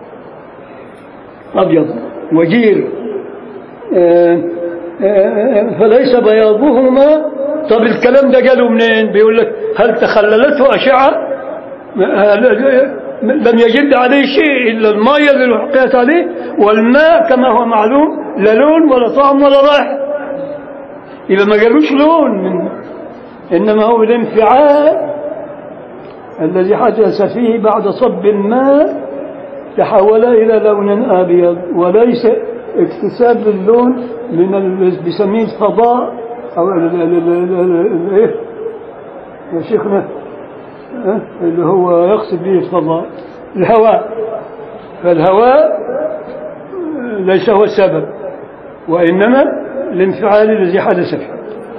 أبيض وجير آه، آه، فليس بياضهما طب الكلام ده جاله منين بيقول لك هل تخللته أشعة هل- لم يجد عليه شيء إلا المية اللي حقيت عليه والماء كما هو معلوم لا لون ولا طعم ولا رائحة إذا ما جالوش لون من إنما هو الانفعال الذي حدث فيه بعد صب الماء تحول إلى لون أبيض وليس اكتساب اللون من ال- بيسميه الفضاء أو ال- ال- ال- ال- ال- إيه يا شيخنا ها؟ اللي هو يقصد به الفضاء الهواء فالهواء ليس هو السبب وإنما الانفعال الذي حدث فيه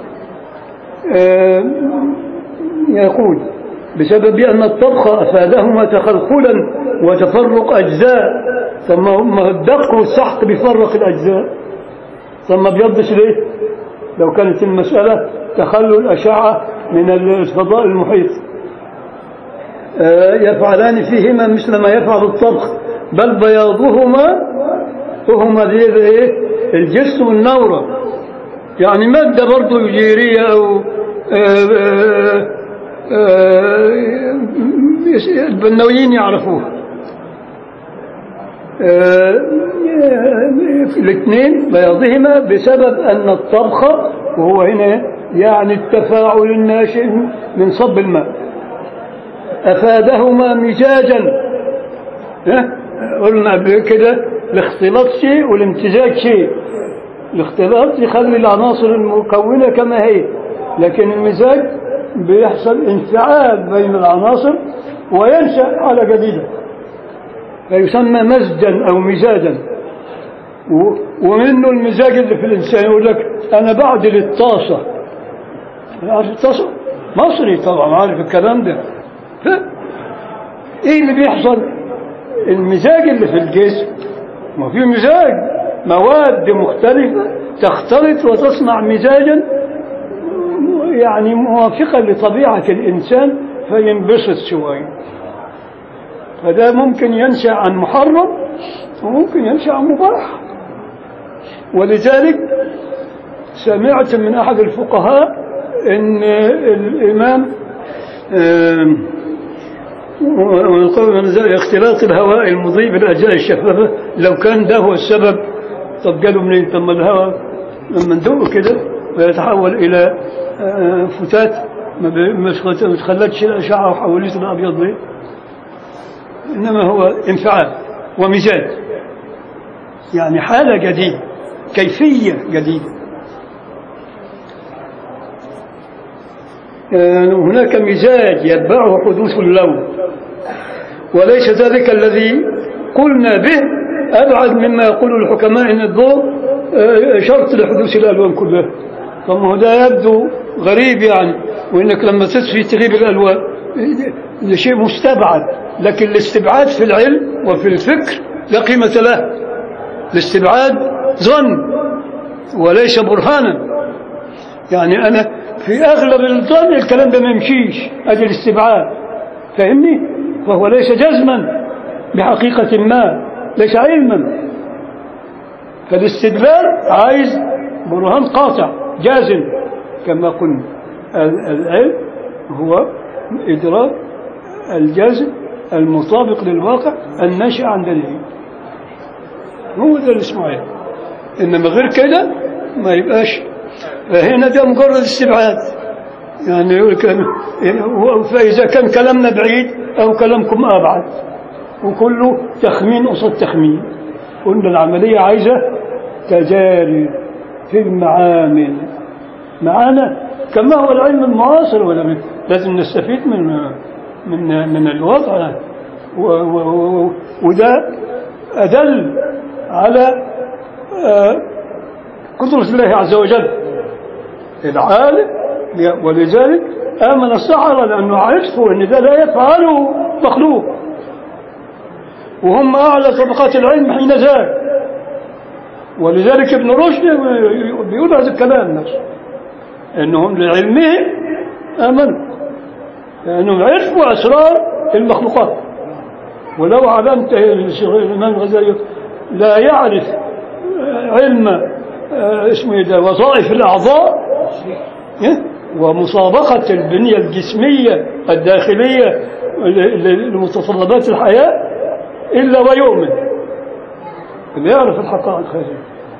آه، يقول بسبب أن الطبخ أفادهما تخلخلا وتفرق أجزاء ثم ما الدق والسحق بيفرق الأجزاء ثم بيضش ليه لو كانت المسألة تخلل أشعة من الفضاء المحيط آه، يفعلان فيهما مثل ما يفعل الطبخ بل بياضهما وهما ذي ايه الجس والنورة يعني مادة برضو جيرية أو آه، آه، آه، البنويين يعرفوها آه، الاثنين بياضهما بسبب أن الطبخ وهو هنا يعني التفاعل الناشئ من صب الماء أفادهما مزاجا ها؟ قلنا قبل كده الاختلاط شيء والامتزاج شيء الاختلاط يخلي العناصر المكونة كما هي لكن المزاج بيحصل انفعال بين العناصر وينشأ على جديدة فيسمى مزجا أو مزاجا و- ومنه المزاج اللي في الإنسان يقول لك أنا بعدل الطاسة عارف الطاسة مصري طبعا عارف الكلام ده ف... ايه اللي بيحصل المزاج اللي في الجسم ما في مزاج مواد مختلفة تختلط وتصنع مزاجا يعني موافقا لطبيعة الإنسان فينبسط شوية فده ممكن ينشأ عن محرم وممكن ينشأ عن مباح ولذلك سمعت من أحد الفقهاء أن الإمام آم، ونقول من ذلك اختلاط الهواء المضيء بالأجزاء الشفافة لو كان ده هو السبب طب قالوا منين طب ما الهواء لما ندوقه كده ويتحول إلى آه، فتات ما بي- ما تخلت- ما تخلتش الأشعة وحولته الأبيض ليه إنما هو انفعال ومزاج يعني حالة جديدة كيفية جديدة آه، هناك مزاج يتبعه حدوث اللون وليس ذلك الذي قلنا به أبعد مما يقول الحكماء إن الضوء آه، شرط لحدوث الألوان كلها طب ما هو ده يبدو غريب يعني وإنك لما تطفي تغيب الألوان ده شيء مستبعد لكن الاستبعاد في العلم وفي الفكر لا قيمة له الاستبعاد ظن وليس برهانا يعني أنا في أغلب الظن الكلام ده ما يمشيش أجل استبعاد فاهمني فهو ليس جزما بحقيقة ما ليس علما فالاستدلال عايز برهان قاطع جازم كما قلنا ال- العلم هو إدراك الجازم المطابق للواقع الناشئ عن دليل هو ده اللي اسمه علم إنما غير كده ما يبقاش فهنا ده مجرد استبعاد يعني يقول كان هو- فإذا كان كلامنا بعيد أو كلامكم أبعد وكله تخمين قصاد تخمين قلنا العملية عايزة تجارب في المعامل معانا كما هو العلم المعاصر ولا من- لازم نستفيد من من من الوضع و- و- و- وده أدل على آه، قدرة الله عز وجل العالم ولذلك آمن السحرة لأنه عرفوا أن ده لا يفعله مخلوق وهم أعلى طبقات العلم حين ذاك ولذلك ابن رشد بيقول هذا الكلام نفسه أنهم لعلمهم آمنوا لأنهم عرفوا أسرار المخلوقات ولو علمت الإمام الغزالي لا يعرف علم آه، اسمه إيه ده وظائف الأعضاء إيه؟ ومسابقة البنية الجسمية الداخلية ل- ل- لمتطلبات الحياة إلا ويؤمن اللي يعرف الحقائق هذه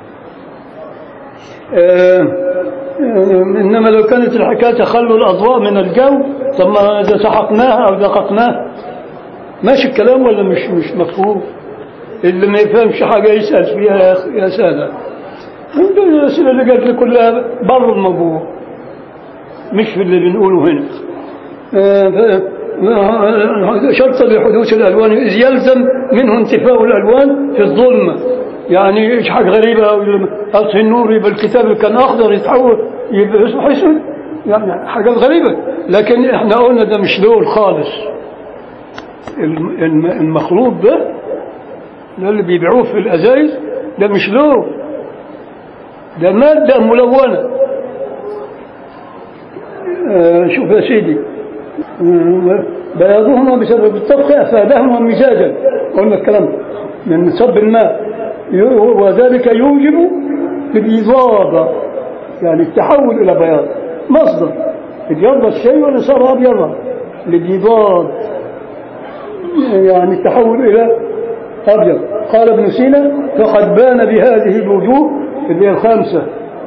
آه، آه، إنما لو كانت الحكاية تخلو الأضواء من الجو طب ما إذا سحقناها أو دققناها ماشي الكلام ولا مش مش مفهوم اللي ما يفهمش حاجة يسأل فيها يا أخ- يا سادة الأسئلة اللي قالت لي كلها بر الموضوع مش في اللي بنقوله هنا آه، ف- آه، شرط لحدوث الألوان إذ يلزم منه انتفاء الألوان في الظلمة يعني إيش حاجة غريبة أو أطفي النور يبقى الكتاب اللي كان أخضر يتحول يبقى يصبح أسود يعني حاجات غريبة لكن إحنا قلنا ده مش دول خالص الم- الم- المخلوط ده ده اللي بيبيعوه في الأزايز ده مش لون ده مادة ملونة آه، شوف يا سيدي آه، بياضهما بسبب الطبخ أفادهما مزاجا قلنا الكلام ده. من صب الماء يو- وذلك يوجب الإضافة يعني التحول إلى بياض مصدر ابيض الشيء ولا صار أبيضا الابيضاد يعني التحول إلى أبيض قال ابن سينا فقد بان بهذه الوجوه اللي هي الخامسة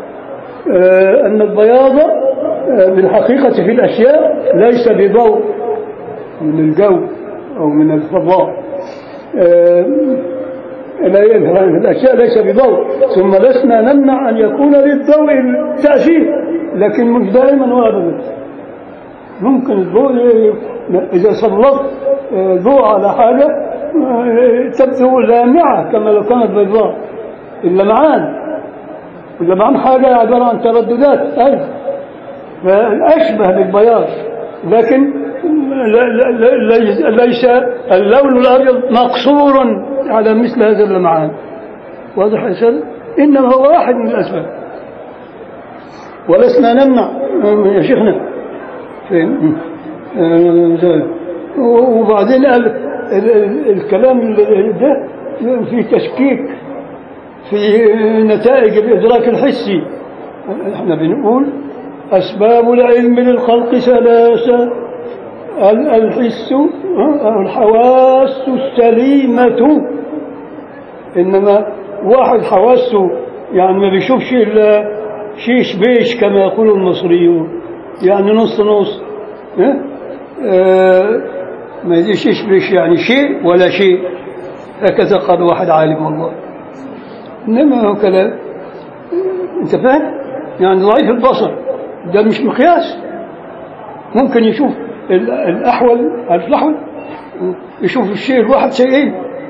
آه، أن البياض آه، بالحقيقة في الأشياء ليس بضوء من الجو أو من الفضاء آه، لا- الأشياء ليس بضوء ثم لسنا نمنع أن يكون للضوء تأثير لكن مش دائما وابدا ممكن الضوء إذا سلطت آه، ضوء على حاجة آه، تبدو لامعة كما لو كانت بيضاء اللمعان اللمعان حاجة عبارة عن ترددات أيضا فأشبه بالبياض لكن لا- لا- لا- ليس- ليس اللون الأبيض مقصورا على مثل هذا اللمعان واضح يا سيدي إنما هو واحد من الأسباب ولسنا نمنع يا شيخنا فين آه، وبعدين قال ال- ال- الكلام اللي ده في تشكيك في نتائج الإدراك الحسي احنا بنقول أسباب العلم للخلق ثلاثة ال- الحس أو الحواس السليمة إنما واحد حواسه يعني ما بيشوفش إلا شيش بيش كما يقول المصريون يعني نص نص ها؟ آه ما يجي شيش بيش يعني شيء ولا شيء هكذا قال واحد عالم والله إنما هو كلام أنت فاهم؟ يعني ضعيف البصر ده مش مقياس ممكن يشوف ال- الأحول عارف الأحول يشوف الشيء الواحد شيئين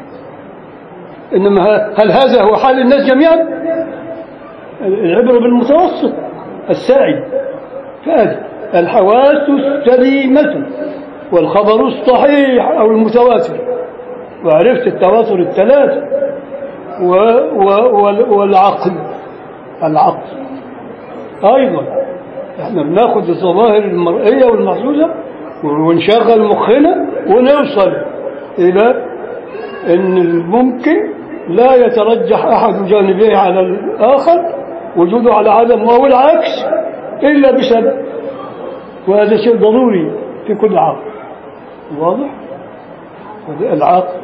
إنما ه- هل هذا هو حال الناس جميعا العبرة بالمتوسط السائد فهذا الحواس السليمة والخبر الصحيح أو المتواتر وعرفت التواتر الثلاث و و وال- والعقل العقل أيضا احنا بناخد الظواهر المرئية والمحسوسة ونشغل مخنا ونوصل إلى أن الممكن لا يترجح أحد جانبيه على الآخر وجوده على عدم أو العكس إلا بسبب وهذا شيء ضروري في كل عقل واضح؟ هذا العقل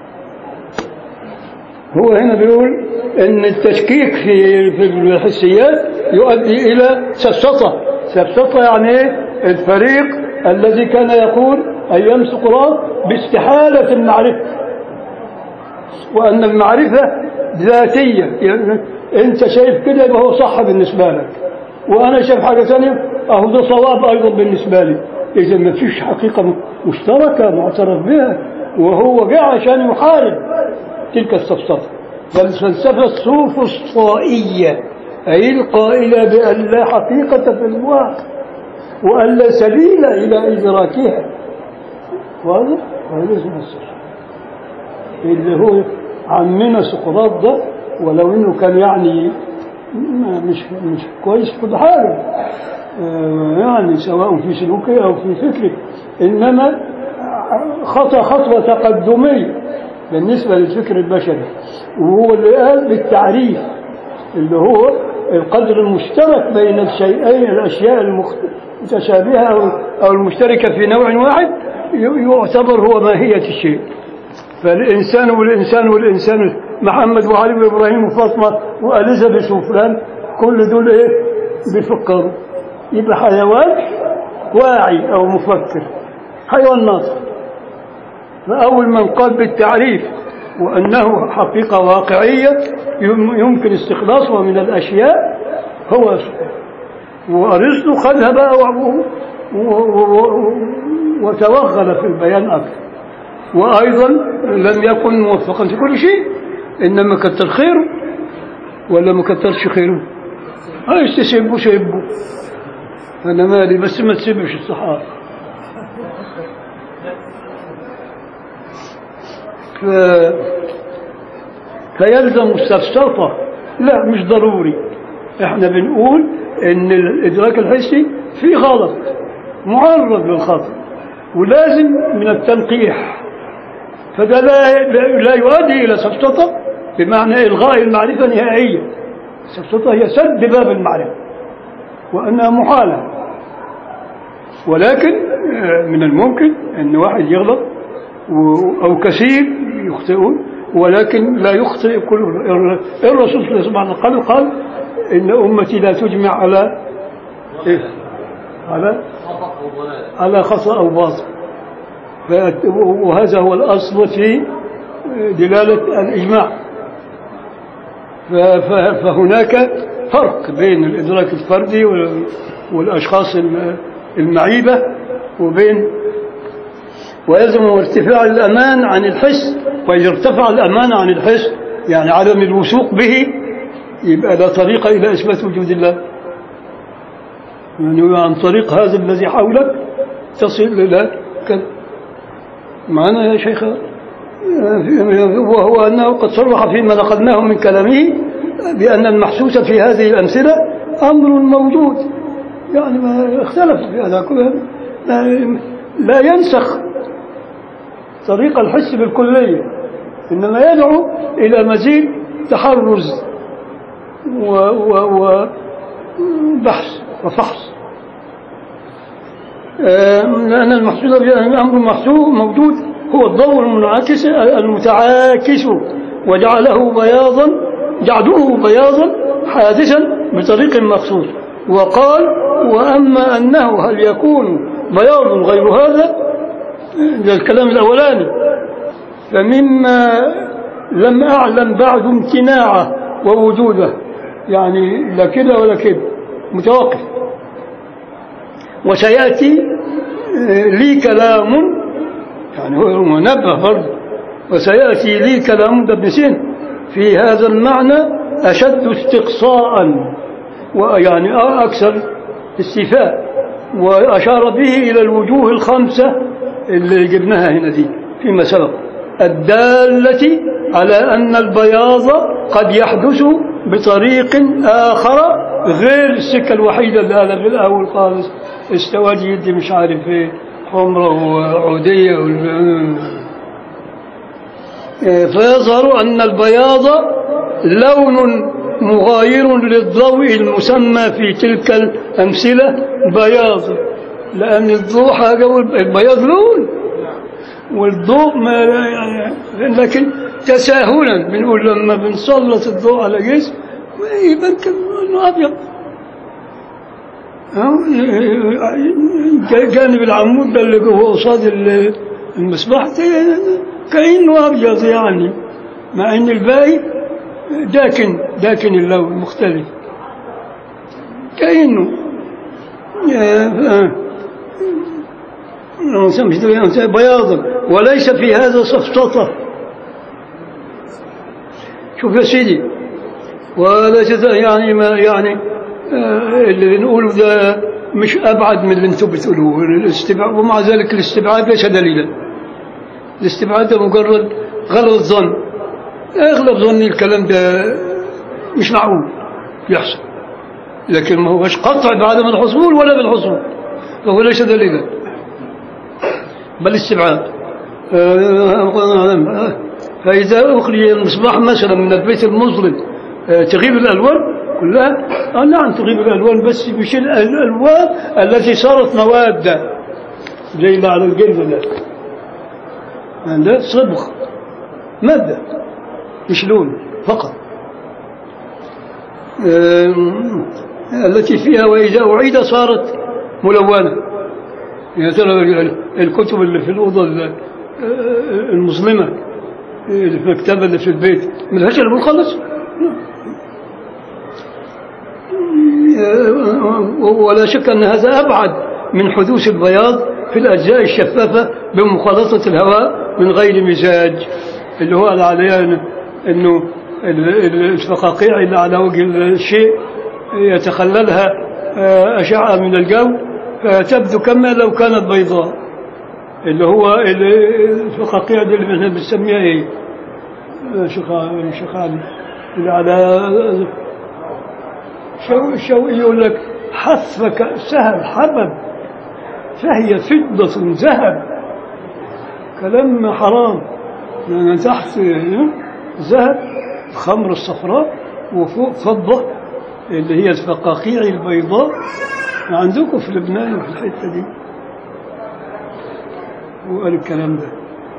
هو هنا بيقول ان التشكيك في في الحسيات يؤدي الى سفسطه سفسطه يعني ايه الفريق الذي كان يقول ايام سقراط باستحاله المعرفه وان المعرفه ذاتيه يعني انت شايف كده يبقى هو صح بالنسبه لك وانا شايف حاجه ثانيه اهو ده صواب ايضا بالنسبه لي اذا ما فيش حقيقه مشتركه معترف بها وهو جاء عشان يحارب تلك السفسطة فالفلسفة السوفسطائية أي القائلة بأن لا حقيقة في الواقع وأن لا سبيل إلى إدراكها واضح؟ هذا اسمه السفسطة اللي هو عمنا سقراط ده ولو انه كان يعني مش مش كويس في كل حاجه آه، يعني سواء في سلوكه او في فكره انما خطى خطوه تقدميه بالنسبة للفكر البشري وهو اللي قال بالتعريف اللي هو القدر المشترك بين الشيئين الأشياء المتشابهة أو أو المشتركة في نوع واحد ي- يعتبر هو ماهية الشيء فالإنسان والإنسان والإنسان محمد وعلي وإبراهيم وفاطمة وأليزابيث وفلان كل دول إيه بيفكروا يبقى حيوان واعي أو مفكر حيوان ناطق فأول من قال بالتعريف وأنه حقيقة واقعية يم- يمكن استخلاصها من الأشياء هو سقراط وأرسطو خدها بقى و- و- و- وتوغل في البيان أكثر وأيضا لم يكن موفقا في كل شيء إنما كتر خيره ولا ما كترش خيره عايز تسبه سبه أنا مالي بس ما تسبش الصحابة ف... فيلزم السفسطة لا مش ضروري احنا بنقول ان الادراك الحسي فيه غلط معرض للخطأ ولازم من التنقيح فده لا, لا يؤدي الى سفسطة بمعنى الغاء المعرفة نهائيا السفسطة هي سد باب المعرفة وانها محالة ولكن آه، من الممكن ان واحد يغلط و- أو كثير يخطئون ولكن لا يخطئ كل الر- الرسول صلى الله عليه وسلم قال قال إن أمتي لا تجمع على إيه؟ على على خطأ أو باطل ف- وهذا هو الأصل في دلالة الإجماع ف- ف- فهناك فرق بين الإدراك الفردي وال- والأشخاص ال- المعيبة وبين ويلزم ارتفاع الأمان عن الحس وإذا ارتفع الأمان عن الحس يعني عدم الوثوق به يبقى لا طريق إلى إثبات وجود الله يعني عن طريق هذا الذي حولك تصل إلى كذا معنا يا شيخ وهو أنه قد صرح فيما نقلناه من كلامه بأن المحسوس في هذه الأمثلة أمر موجود يعني ما اختلف في هذا كله لا, لا ينسخ طريق الحس بالكلية إنما يدعو إلى مزيد تحرز و و و بحث وفحص آه، لأن المحسوس بأن الأمر محسوس موجود هو الضوء المنعكس المتعاكس وجعله بياضا جعله بياضا حادثا بطريق مخصوص وقال وأما أنه هل يكون بياض غير هذا ده الكلام الأولاني فمما لم أعلم بعد امتناعه ووجوده يعني لا كده ولا كده متوقف وسيأتي آه، لي كلام يعني هو منبه برضه وسيأتي لي كلام ده ابن سين في هذا المعنى أشد استقصاء ويعني أكثر استيفاء وأشار به إلى الوجوه الخمسة اللي جبناها هنا دي فيما سبق الدالة على أن البياض قد يحدث بطريق آخر غير السكة الوحيدة اللي أنا في الأول خالص استوى يدي مش عارف ايه حمرة وعودية وال- فيظهر أن البياض لون مغاير للضوء المسمى في تلك الأمثلة بياض لأن الضوء حاجة والبياض لون والضوء ما يعني لكن تساهلا بنقول لما بنسلط الضوء على جسم يبان كأنه أبيض جانب العمود ده اللي هو قصاد المصباح كأنه أبيض يعني مع إن الباقي داكن داكن اللون مختلف كأنه بياضا وليس في هذا سفسطة شوف يا سيدي وليس يعني ما يعني اللي بنقوله ده مش أبعد من اللي أنتم بتقولوه الاستبعاد ومع ذلك الاستبعاد ليس دليلا الاستبعاد ده مجرد غلط ظن اغلب ظني الكلام ده مش معقول يحصل لكن ما هوش قطع بعدم الحصول ولا بالحصول فهو ليس دليلا بل استبعاد فإذا أخرج المصباح مثلا من البيت المظلم تغيب الألوان كلها آه نعم تغيب الألوان بس مش الألوان التي صارت مواد زي اللي على الجلد ده ده صبغ مادة مش لون فقط التي فيها وإذا أعيد صارت ملونة يا ترى الكتب اللي في الأوضة المظلمة اللي في المكتبة اللي في البيت ملهاش إلا خالص ولا شك أن هذا أبعد من حدوث البياض في الأجزاء الشفافة بمخالطة الهواء من غير مزاج اللي هو على أنه الفقاقيع اللي على وجه الشيء يتخللها أشعة من الجو فتبدو كما لو كانت بيضاء اللي هو الفقاقيع دي اللي احنا بنسميها ايه شيخ شيخ علي اللي على شو شو يقول لك حثك سهل حبب فهي فضة ذهب كلام حرام لأن تحت ذهب خمر الصفراء وفوق فضة اللي هي الفقاقيع البيضاء عندكم في لبنان في الحتة دي وقال الكلام ده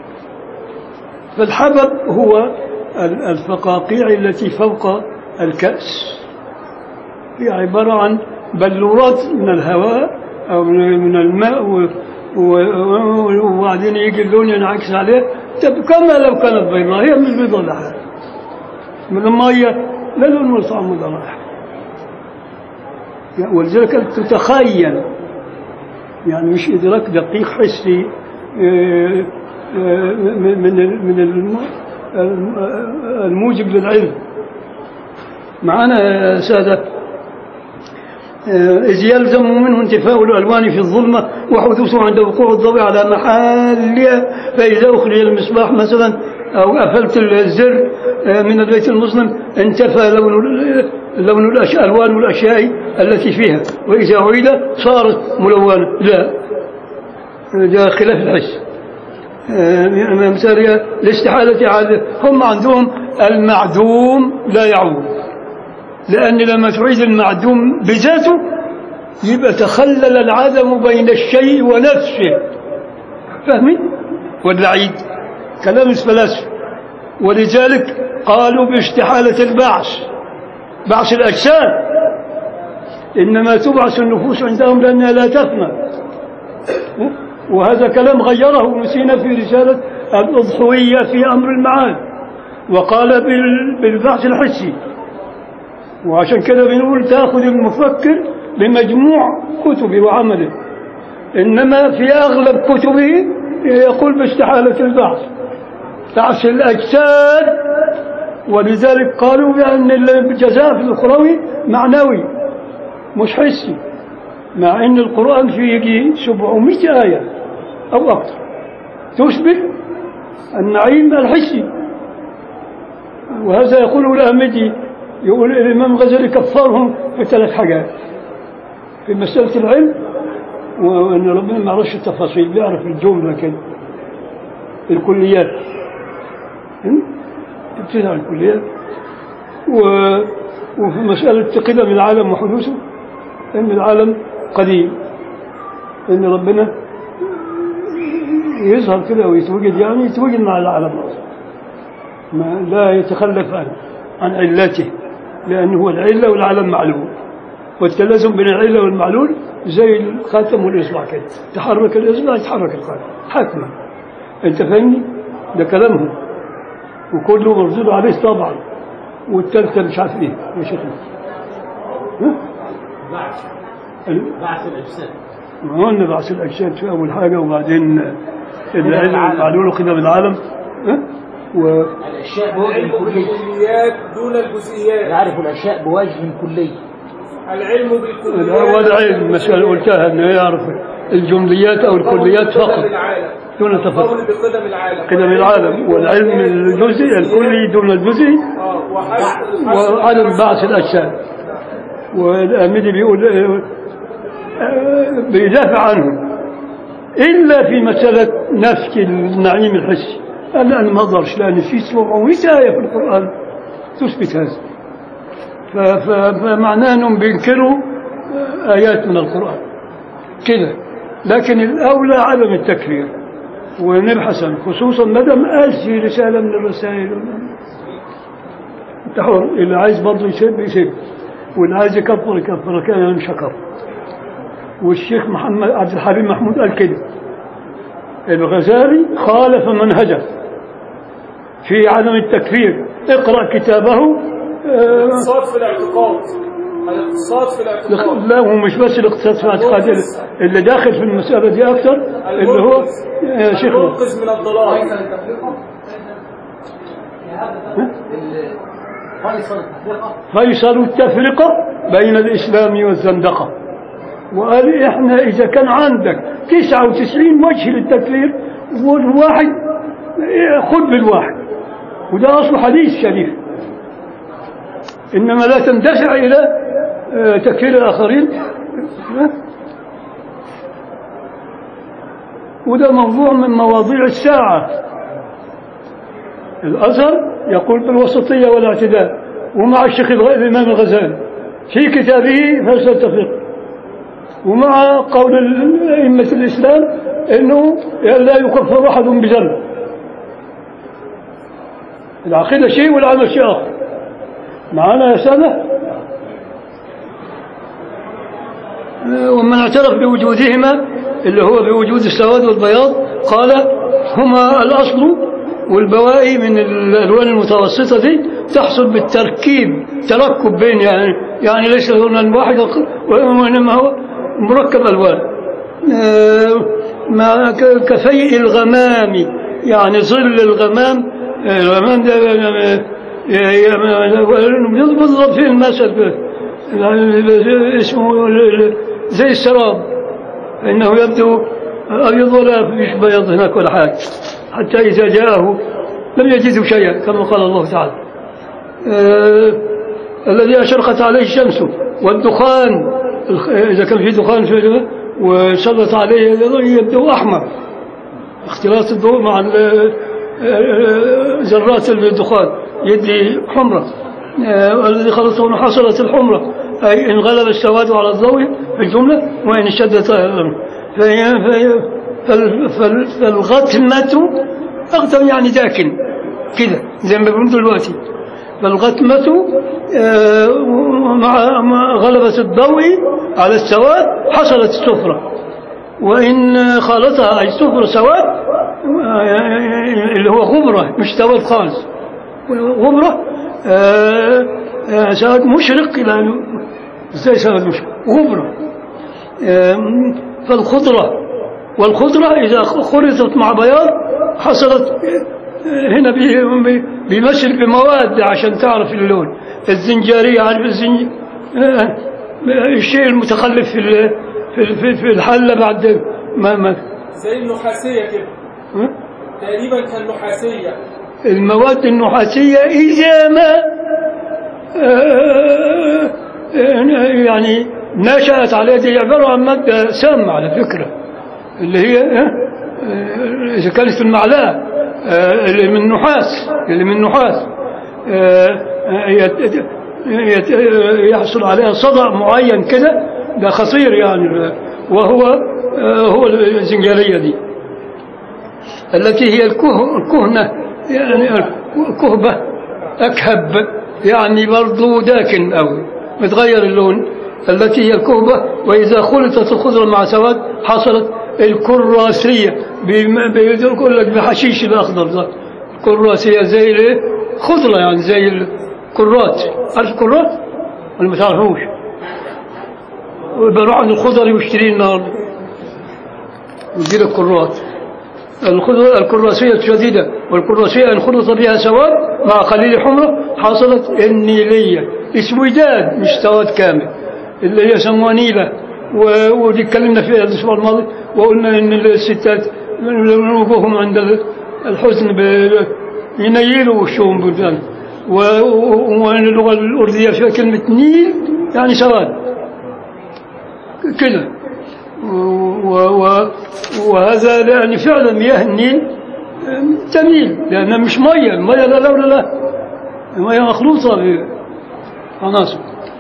فالحبب هو الفقاقيع التي فوق الكأس هي عبارة عن بلورات من الهواء أو من الماء وبعدين يجي اللون ينعكس عليه كما لو كانت بيضاء هي مش بيضاء ولا حاجة من المية لا لون ولا طعم ولا رائحة ولذلك تتخيل يعني مش إدراك دقيق حسي من من الموجب للعلم معنا يا سادة إذ يلزم منه انتفاء الألوان في الظلمة وحدوثه عند وقوع الضوء على محلها فإذا أخرج المصباح مثلا أو قفلت الزر من البيت المظلم انتفى لون لون الألوان والأشياء التي فيها وإذا عيد صارت ملونة لا ده خلاف الحس مثال الاستحالة عادة هم عندهم المعدوم لا يعود لأن لما تعيد المعدوم بذاته يبقى تخلل العدم بين الشيء ونفسه فاهمين؟ ولا عيد كلام الفلاسفة ولذلك قالوا باستحالة البعث بعث الأجساد إنما تبعث النفوس عندهم لأنها لا تفنى وهذا كلام غيره ابن سينا في رسالة الأضحوية في أمر المعاد وقال بالبحث الحسي وعشان كده بنقول تأخذ المفكر بمجموع كتبه وعمله إنما في أغلب كتبه يقول باستحالة البحث بعث الأجساد ولذلك قالوا بأن الجزاء في الأخروي معنوي مش حسي مع أن القرآن فيه يجي 700 آية أو أكثر تثبت النعيم الحسي وهذا يقوله الأمدي يقول الإمام غزالي كفرهم في ثلاث حاجات في مسألة العلم وأن ربنا ما يعرفش التفاصيل بيعرف الجملة كده الكليات ابتدع الكليات و وفي مسألة قدم العالم وحدوثه إن العالم قديم إن ربنا يظهر كده ويتوجد يعني يتوجد مع العالم أصلا ما لا يتخلف عن عن علته لأنه هو العلة والعالم معلوم والتلازم بين العلة والمعلول زي الخاتم والإصبع كده تحرك الإصبع يتحرك الخاتم حتما أنت فاهمني؟ ده كلامهم وكله مردود عليه طبعا والتالتة مش عارف ايه يا شيخ ها؟ بعث ال- بعث الأجساد ما هو إن بعث الأجساد في أول حاجة وبعدين العلم العالم. معلول قدم العالم ها؟ و الأشياء بوجه العلم كلي بالكليات دون الجزئيات يعرف الأشياء بوجه كلي العلم بالكليات والعلم مسألة قلتها أنه يعرف الجمليات أو الكليات قدم فقط العالم دون تفضل قول بقدم العالم قدم العالم والعلم الجزئي الكلي دون الجزئي اه وحسب الحسب وعدم بعث الأجساد والأمدي بيقول آه، آه، بيدافع عنهم إلا في مسألة نفي النعيم الحسي قال أنا ما أقدرش لأن في 700 آية في القرآن تثبت هذا ف- ف- فمعناه أنهم بينكروا آه، آيات من القرآن كده لكن الأولى عدم التكفير ونبحث عنه خصوصا ما دام قال في رسالة من الرسائل انت حر اللي عايز برضه يسب يسب واللي عايز يكفر يكفر كان انا مش هكفر والشيخ محمد عبد الحليم محمود قال كده الغزالي خالف منهجه في عدم التكفير اقرا كتابه آه، الاقتصاد في الاعتقاد الاقتصاد في الاعتقاد لا هو مش بس الاقتصاد في الاعتقاد اللي داخل في المسألة دي أكثر اللي هو آه، شيخنا المنقذ من الضلال فيصل التفرقة فيصل التفرقة بين الإسلام والزندقة وقال إحنا إذا كان عندك 99 وجه للتكفير والواحد إيه، خذ بالواحد وده أصل حديث شريف إنما لا تندفع إلى آه، تكفير الآخرين ها؟ وده موضوع من مواضيع الساعة الأزهر يقول بالوسطية والاعتدال ومع الشيخ الغ- الإمام الغزالي في كتابه فلسفة التفريق ومع قول ال- أئمة الإسلام أنه لا يكفر أحد بذنب العقيدة شيء والعمل شيء آخر معنا يا سادة آه، ومن اعترف بوجودهما اللي هو بوجود السواد والبياض قال هما الأصل والبواقي من الألوان المتوسطة دي تحصل بالتركيب تركب بين يعني يعني ليس لون واحد وإنما هو مركب ألوان آه، مع ك- كفيء الغمام يعني ظل الغمام آه، الغمام ده آه، آه، بالضبط في المثل يعني اسمه زي السراب فإنه يبدو أبيض ولا فيش بيض هناك ولا حاجة حتى إذا جاءه لم يجدوا شيئا كما قال الله تعالى آه الذي أشرقت عليه الشمس والدخان الخ- إذا كان في دخان في وسلط عليه يبدو أحمر اختلاط الضوء مع ال- آه، ذرات الدخان يدي حمرة آه، والذي خلطه حصلت الحمرة أي انغلب السواد على الضوء في الجملة وإن اشتدت الأمر. فهي- فهي- فال- فال- فالغتمة أغتم يعني داكن كده زي ما بنقول دلوقتي فالغتمة آه، مع مع غلبة الضوء على السواد حصلت السفرة وإن خالطها أي سفر سواد آه، اللي هو غبرة مش سواد خالص غبرة آه، آه، سواد مشرق إلى ازاي سواد مشرق غبرة آه، فالخضرة والخضرة إذا خلطت مع بياض حصلت آه، هنا بي- بي- بيمثل بمواد عشان تعرف اللون الزنجارية عارف الزنج آه، الشيء المتخلف في ال- في في- في الحلة بعد ما ما زي النحاسية كده ها؟ تقريبا كالنحاسية المواد النحاسية إذا ما آه، آه، يعني نشأت على دي عبارة عن مادة سامة على فكرة اللي هي آه، آه، إذا كانت المعلقة آه، اللي من نحاس اللي من نحاس آه، آه، هي يت- يحصل عليها صدى معين كده ده خطير يعني وهو آه، هو الزنجارية دي التي هي الكه- الكهنة يعني كهبة أكهب يعني برضو داكن أو متغير اللون التي هي الكهبة وإذا خلطت الخضرة مع سواد حصلت الكراسية بم- بيقول لك بحشيش الأخضر ده الكراسية زي الايه؟ خضرة يعني زي الكرات عارف الكرات ولا ما تعرفوش بروح عند الخضري واشتريه النهارده ويجي لك كرات الخضر الكراسية الشديدة والكراسية إن خلط بها سواد مع قليل حمرة حصلت النيلية اسوداد مش سواد كامل اللي هي سموها نيلة و- ودي اتكلمنا فيها الأسبوع الماضي وقلنا إن الستات من وقوفهم عند الحزن ب- ينيلوا وشهم بالبلد وإن اللغة الأردية فيها كلمة نيل يعني سواد كده و- و- وهذا لأن فعلا مياه النيل تميل لأنها مش مية المية لا لون لها المية مخلوطة بعناصر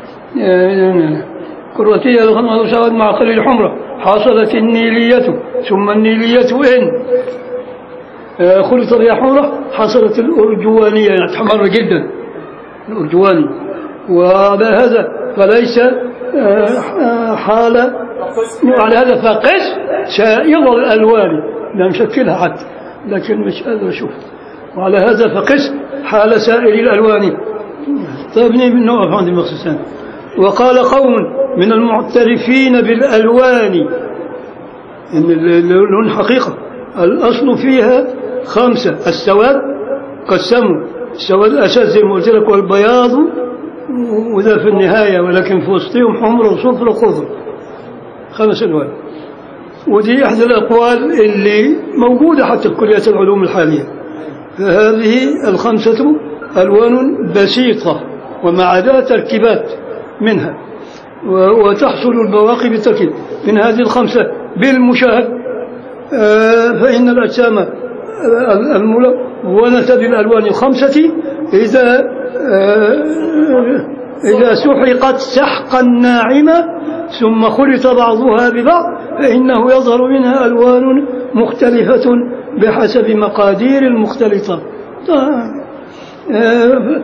كرواتية الخمسة سواد مع قليل حمرة حصلت النيلية ثم النيلية إن آه، خلط بها حمرة حصلت الأرجوانية يعني تحمر جدا الأرجواني وعلى هذا فليس آه، آه، حال وعلى هذا فقس سائر الألوان لا مشكلها حتى لكن مش قادر أشوف وعلى هذا فقس حال سائر الألوان طيب نوقف عند المخصوصان وقال قوم من المعترفين بالألوان إن اللون حقيقة الأصل فيها خمسة السواد قسموا السواد الأساس زي ما قلت لك والبياض وذا في النهاية ولكن في وسطهم حمر وصفر وخضر خمس ألوان ودي إحدى الأقوال اللي موجودة حتى في كليات العلوم الحالية فهذه الخمسة ألوان بسيطة ومع عدا تركيبات منها و- وتحصل البواقي بالتركيب من هذه الخمسة بالمشاهد آه، فإن الأجسام آه، الملونة بالألوان الخمسة إذا آه، إذا سحقت سحقا ناعما ثم خلط بعضها ببعض فإنه يظهر منها ألوان مختلفة بحسب مقادير المختلطة آه،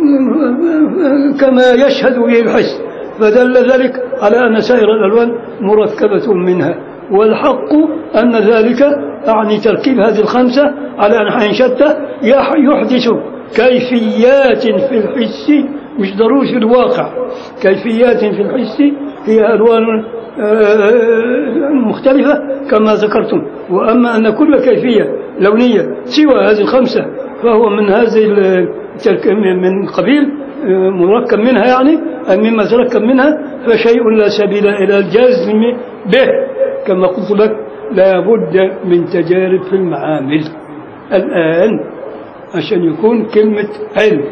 كما يشهد به الحس فدل ذلك على أن سائر الألوان مركبة منها والحق أن ذلك يعني تركيب هذه الخمسة على أنحاء شتى يح- يحدث كيفيات في الحس مش ضروري في الواقع كيفيات في الحس هي ألوان آه، مختلفة كما ذكرتم وأما أن كل كيفية لونية سوى هذه الخمسة فهو من هذه الترك- من قبيل آه، مركب منها يعني أو مما تركب منها فشيء لا سبيل إلى الجزم به كما قلت لك لا بد من تجارب في المعامل الآن عشان يكون كلمة علم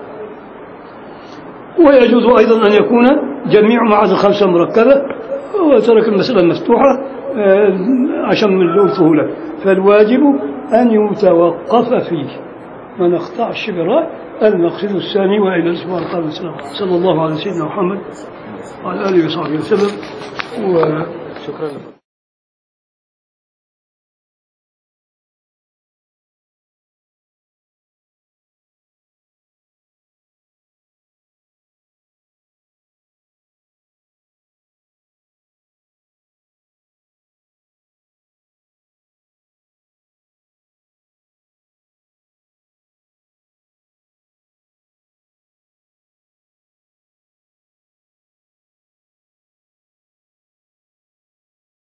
ويجوز أيضا أن يكون جميع معاد الخمسة مركبة وترك المسألة مفتوحة آه، عشان من قلته لك فالواجب أن يتوقف فيه ما نقطعش براء المقصد الثاني وإلى الأسبوع القادم والسلام صلى الله على سيدنا محمد وعلى آله وصحبه وسلم و شكرا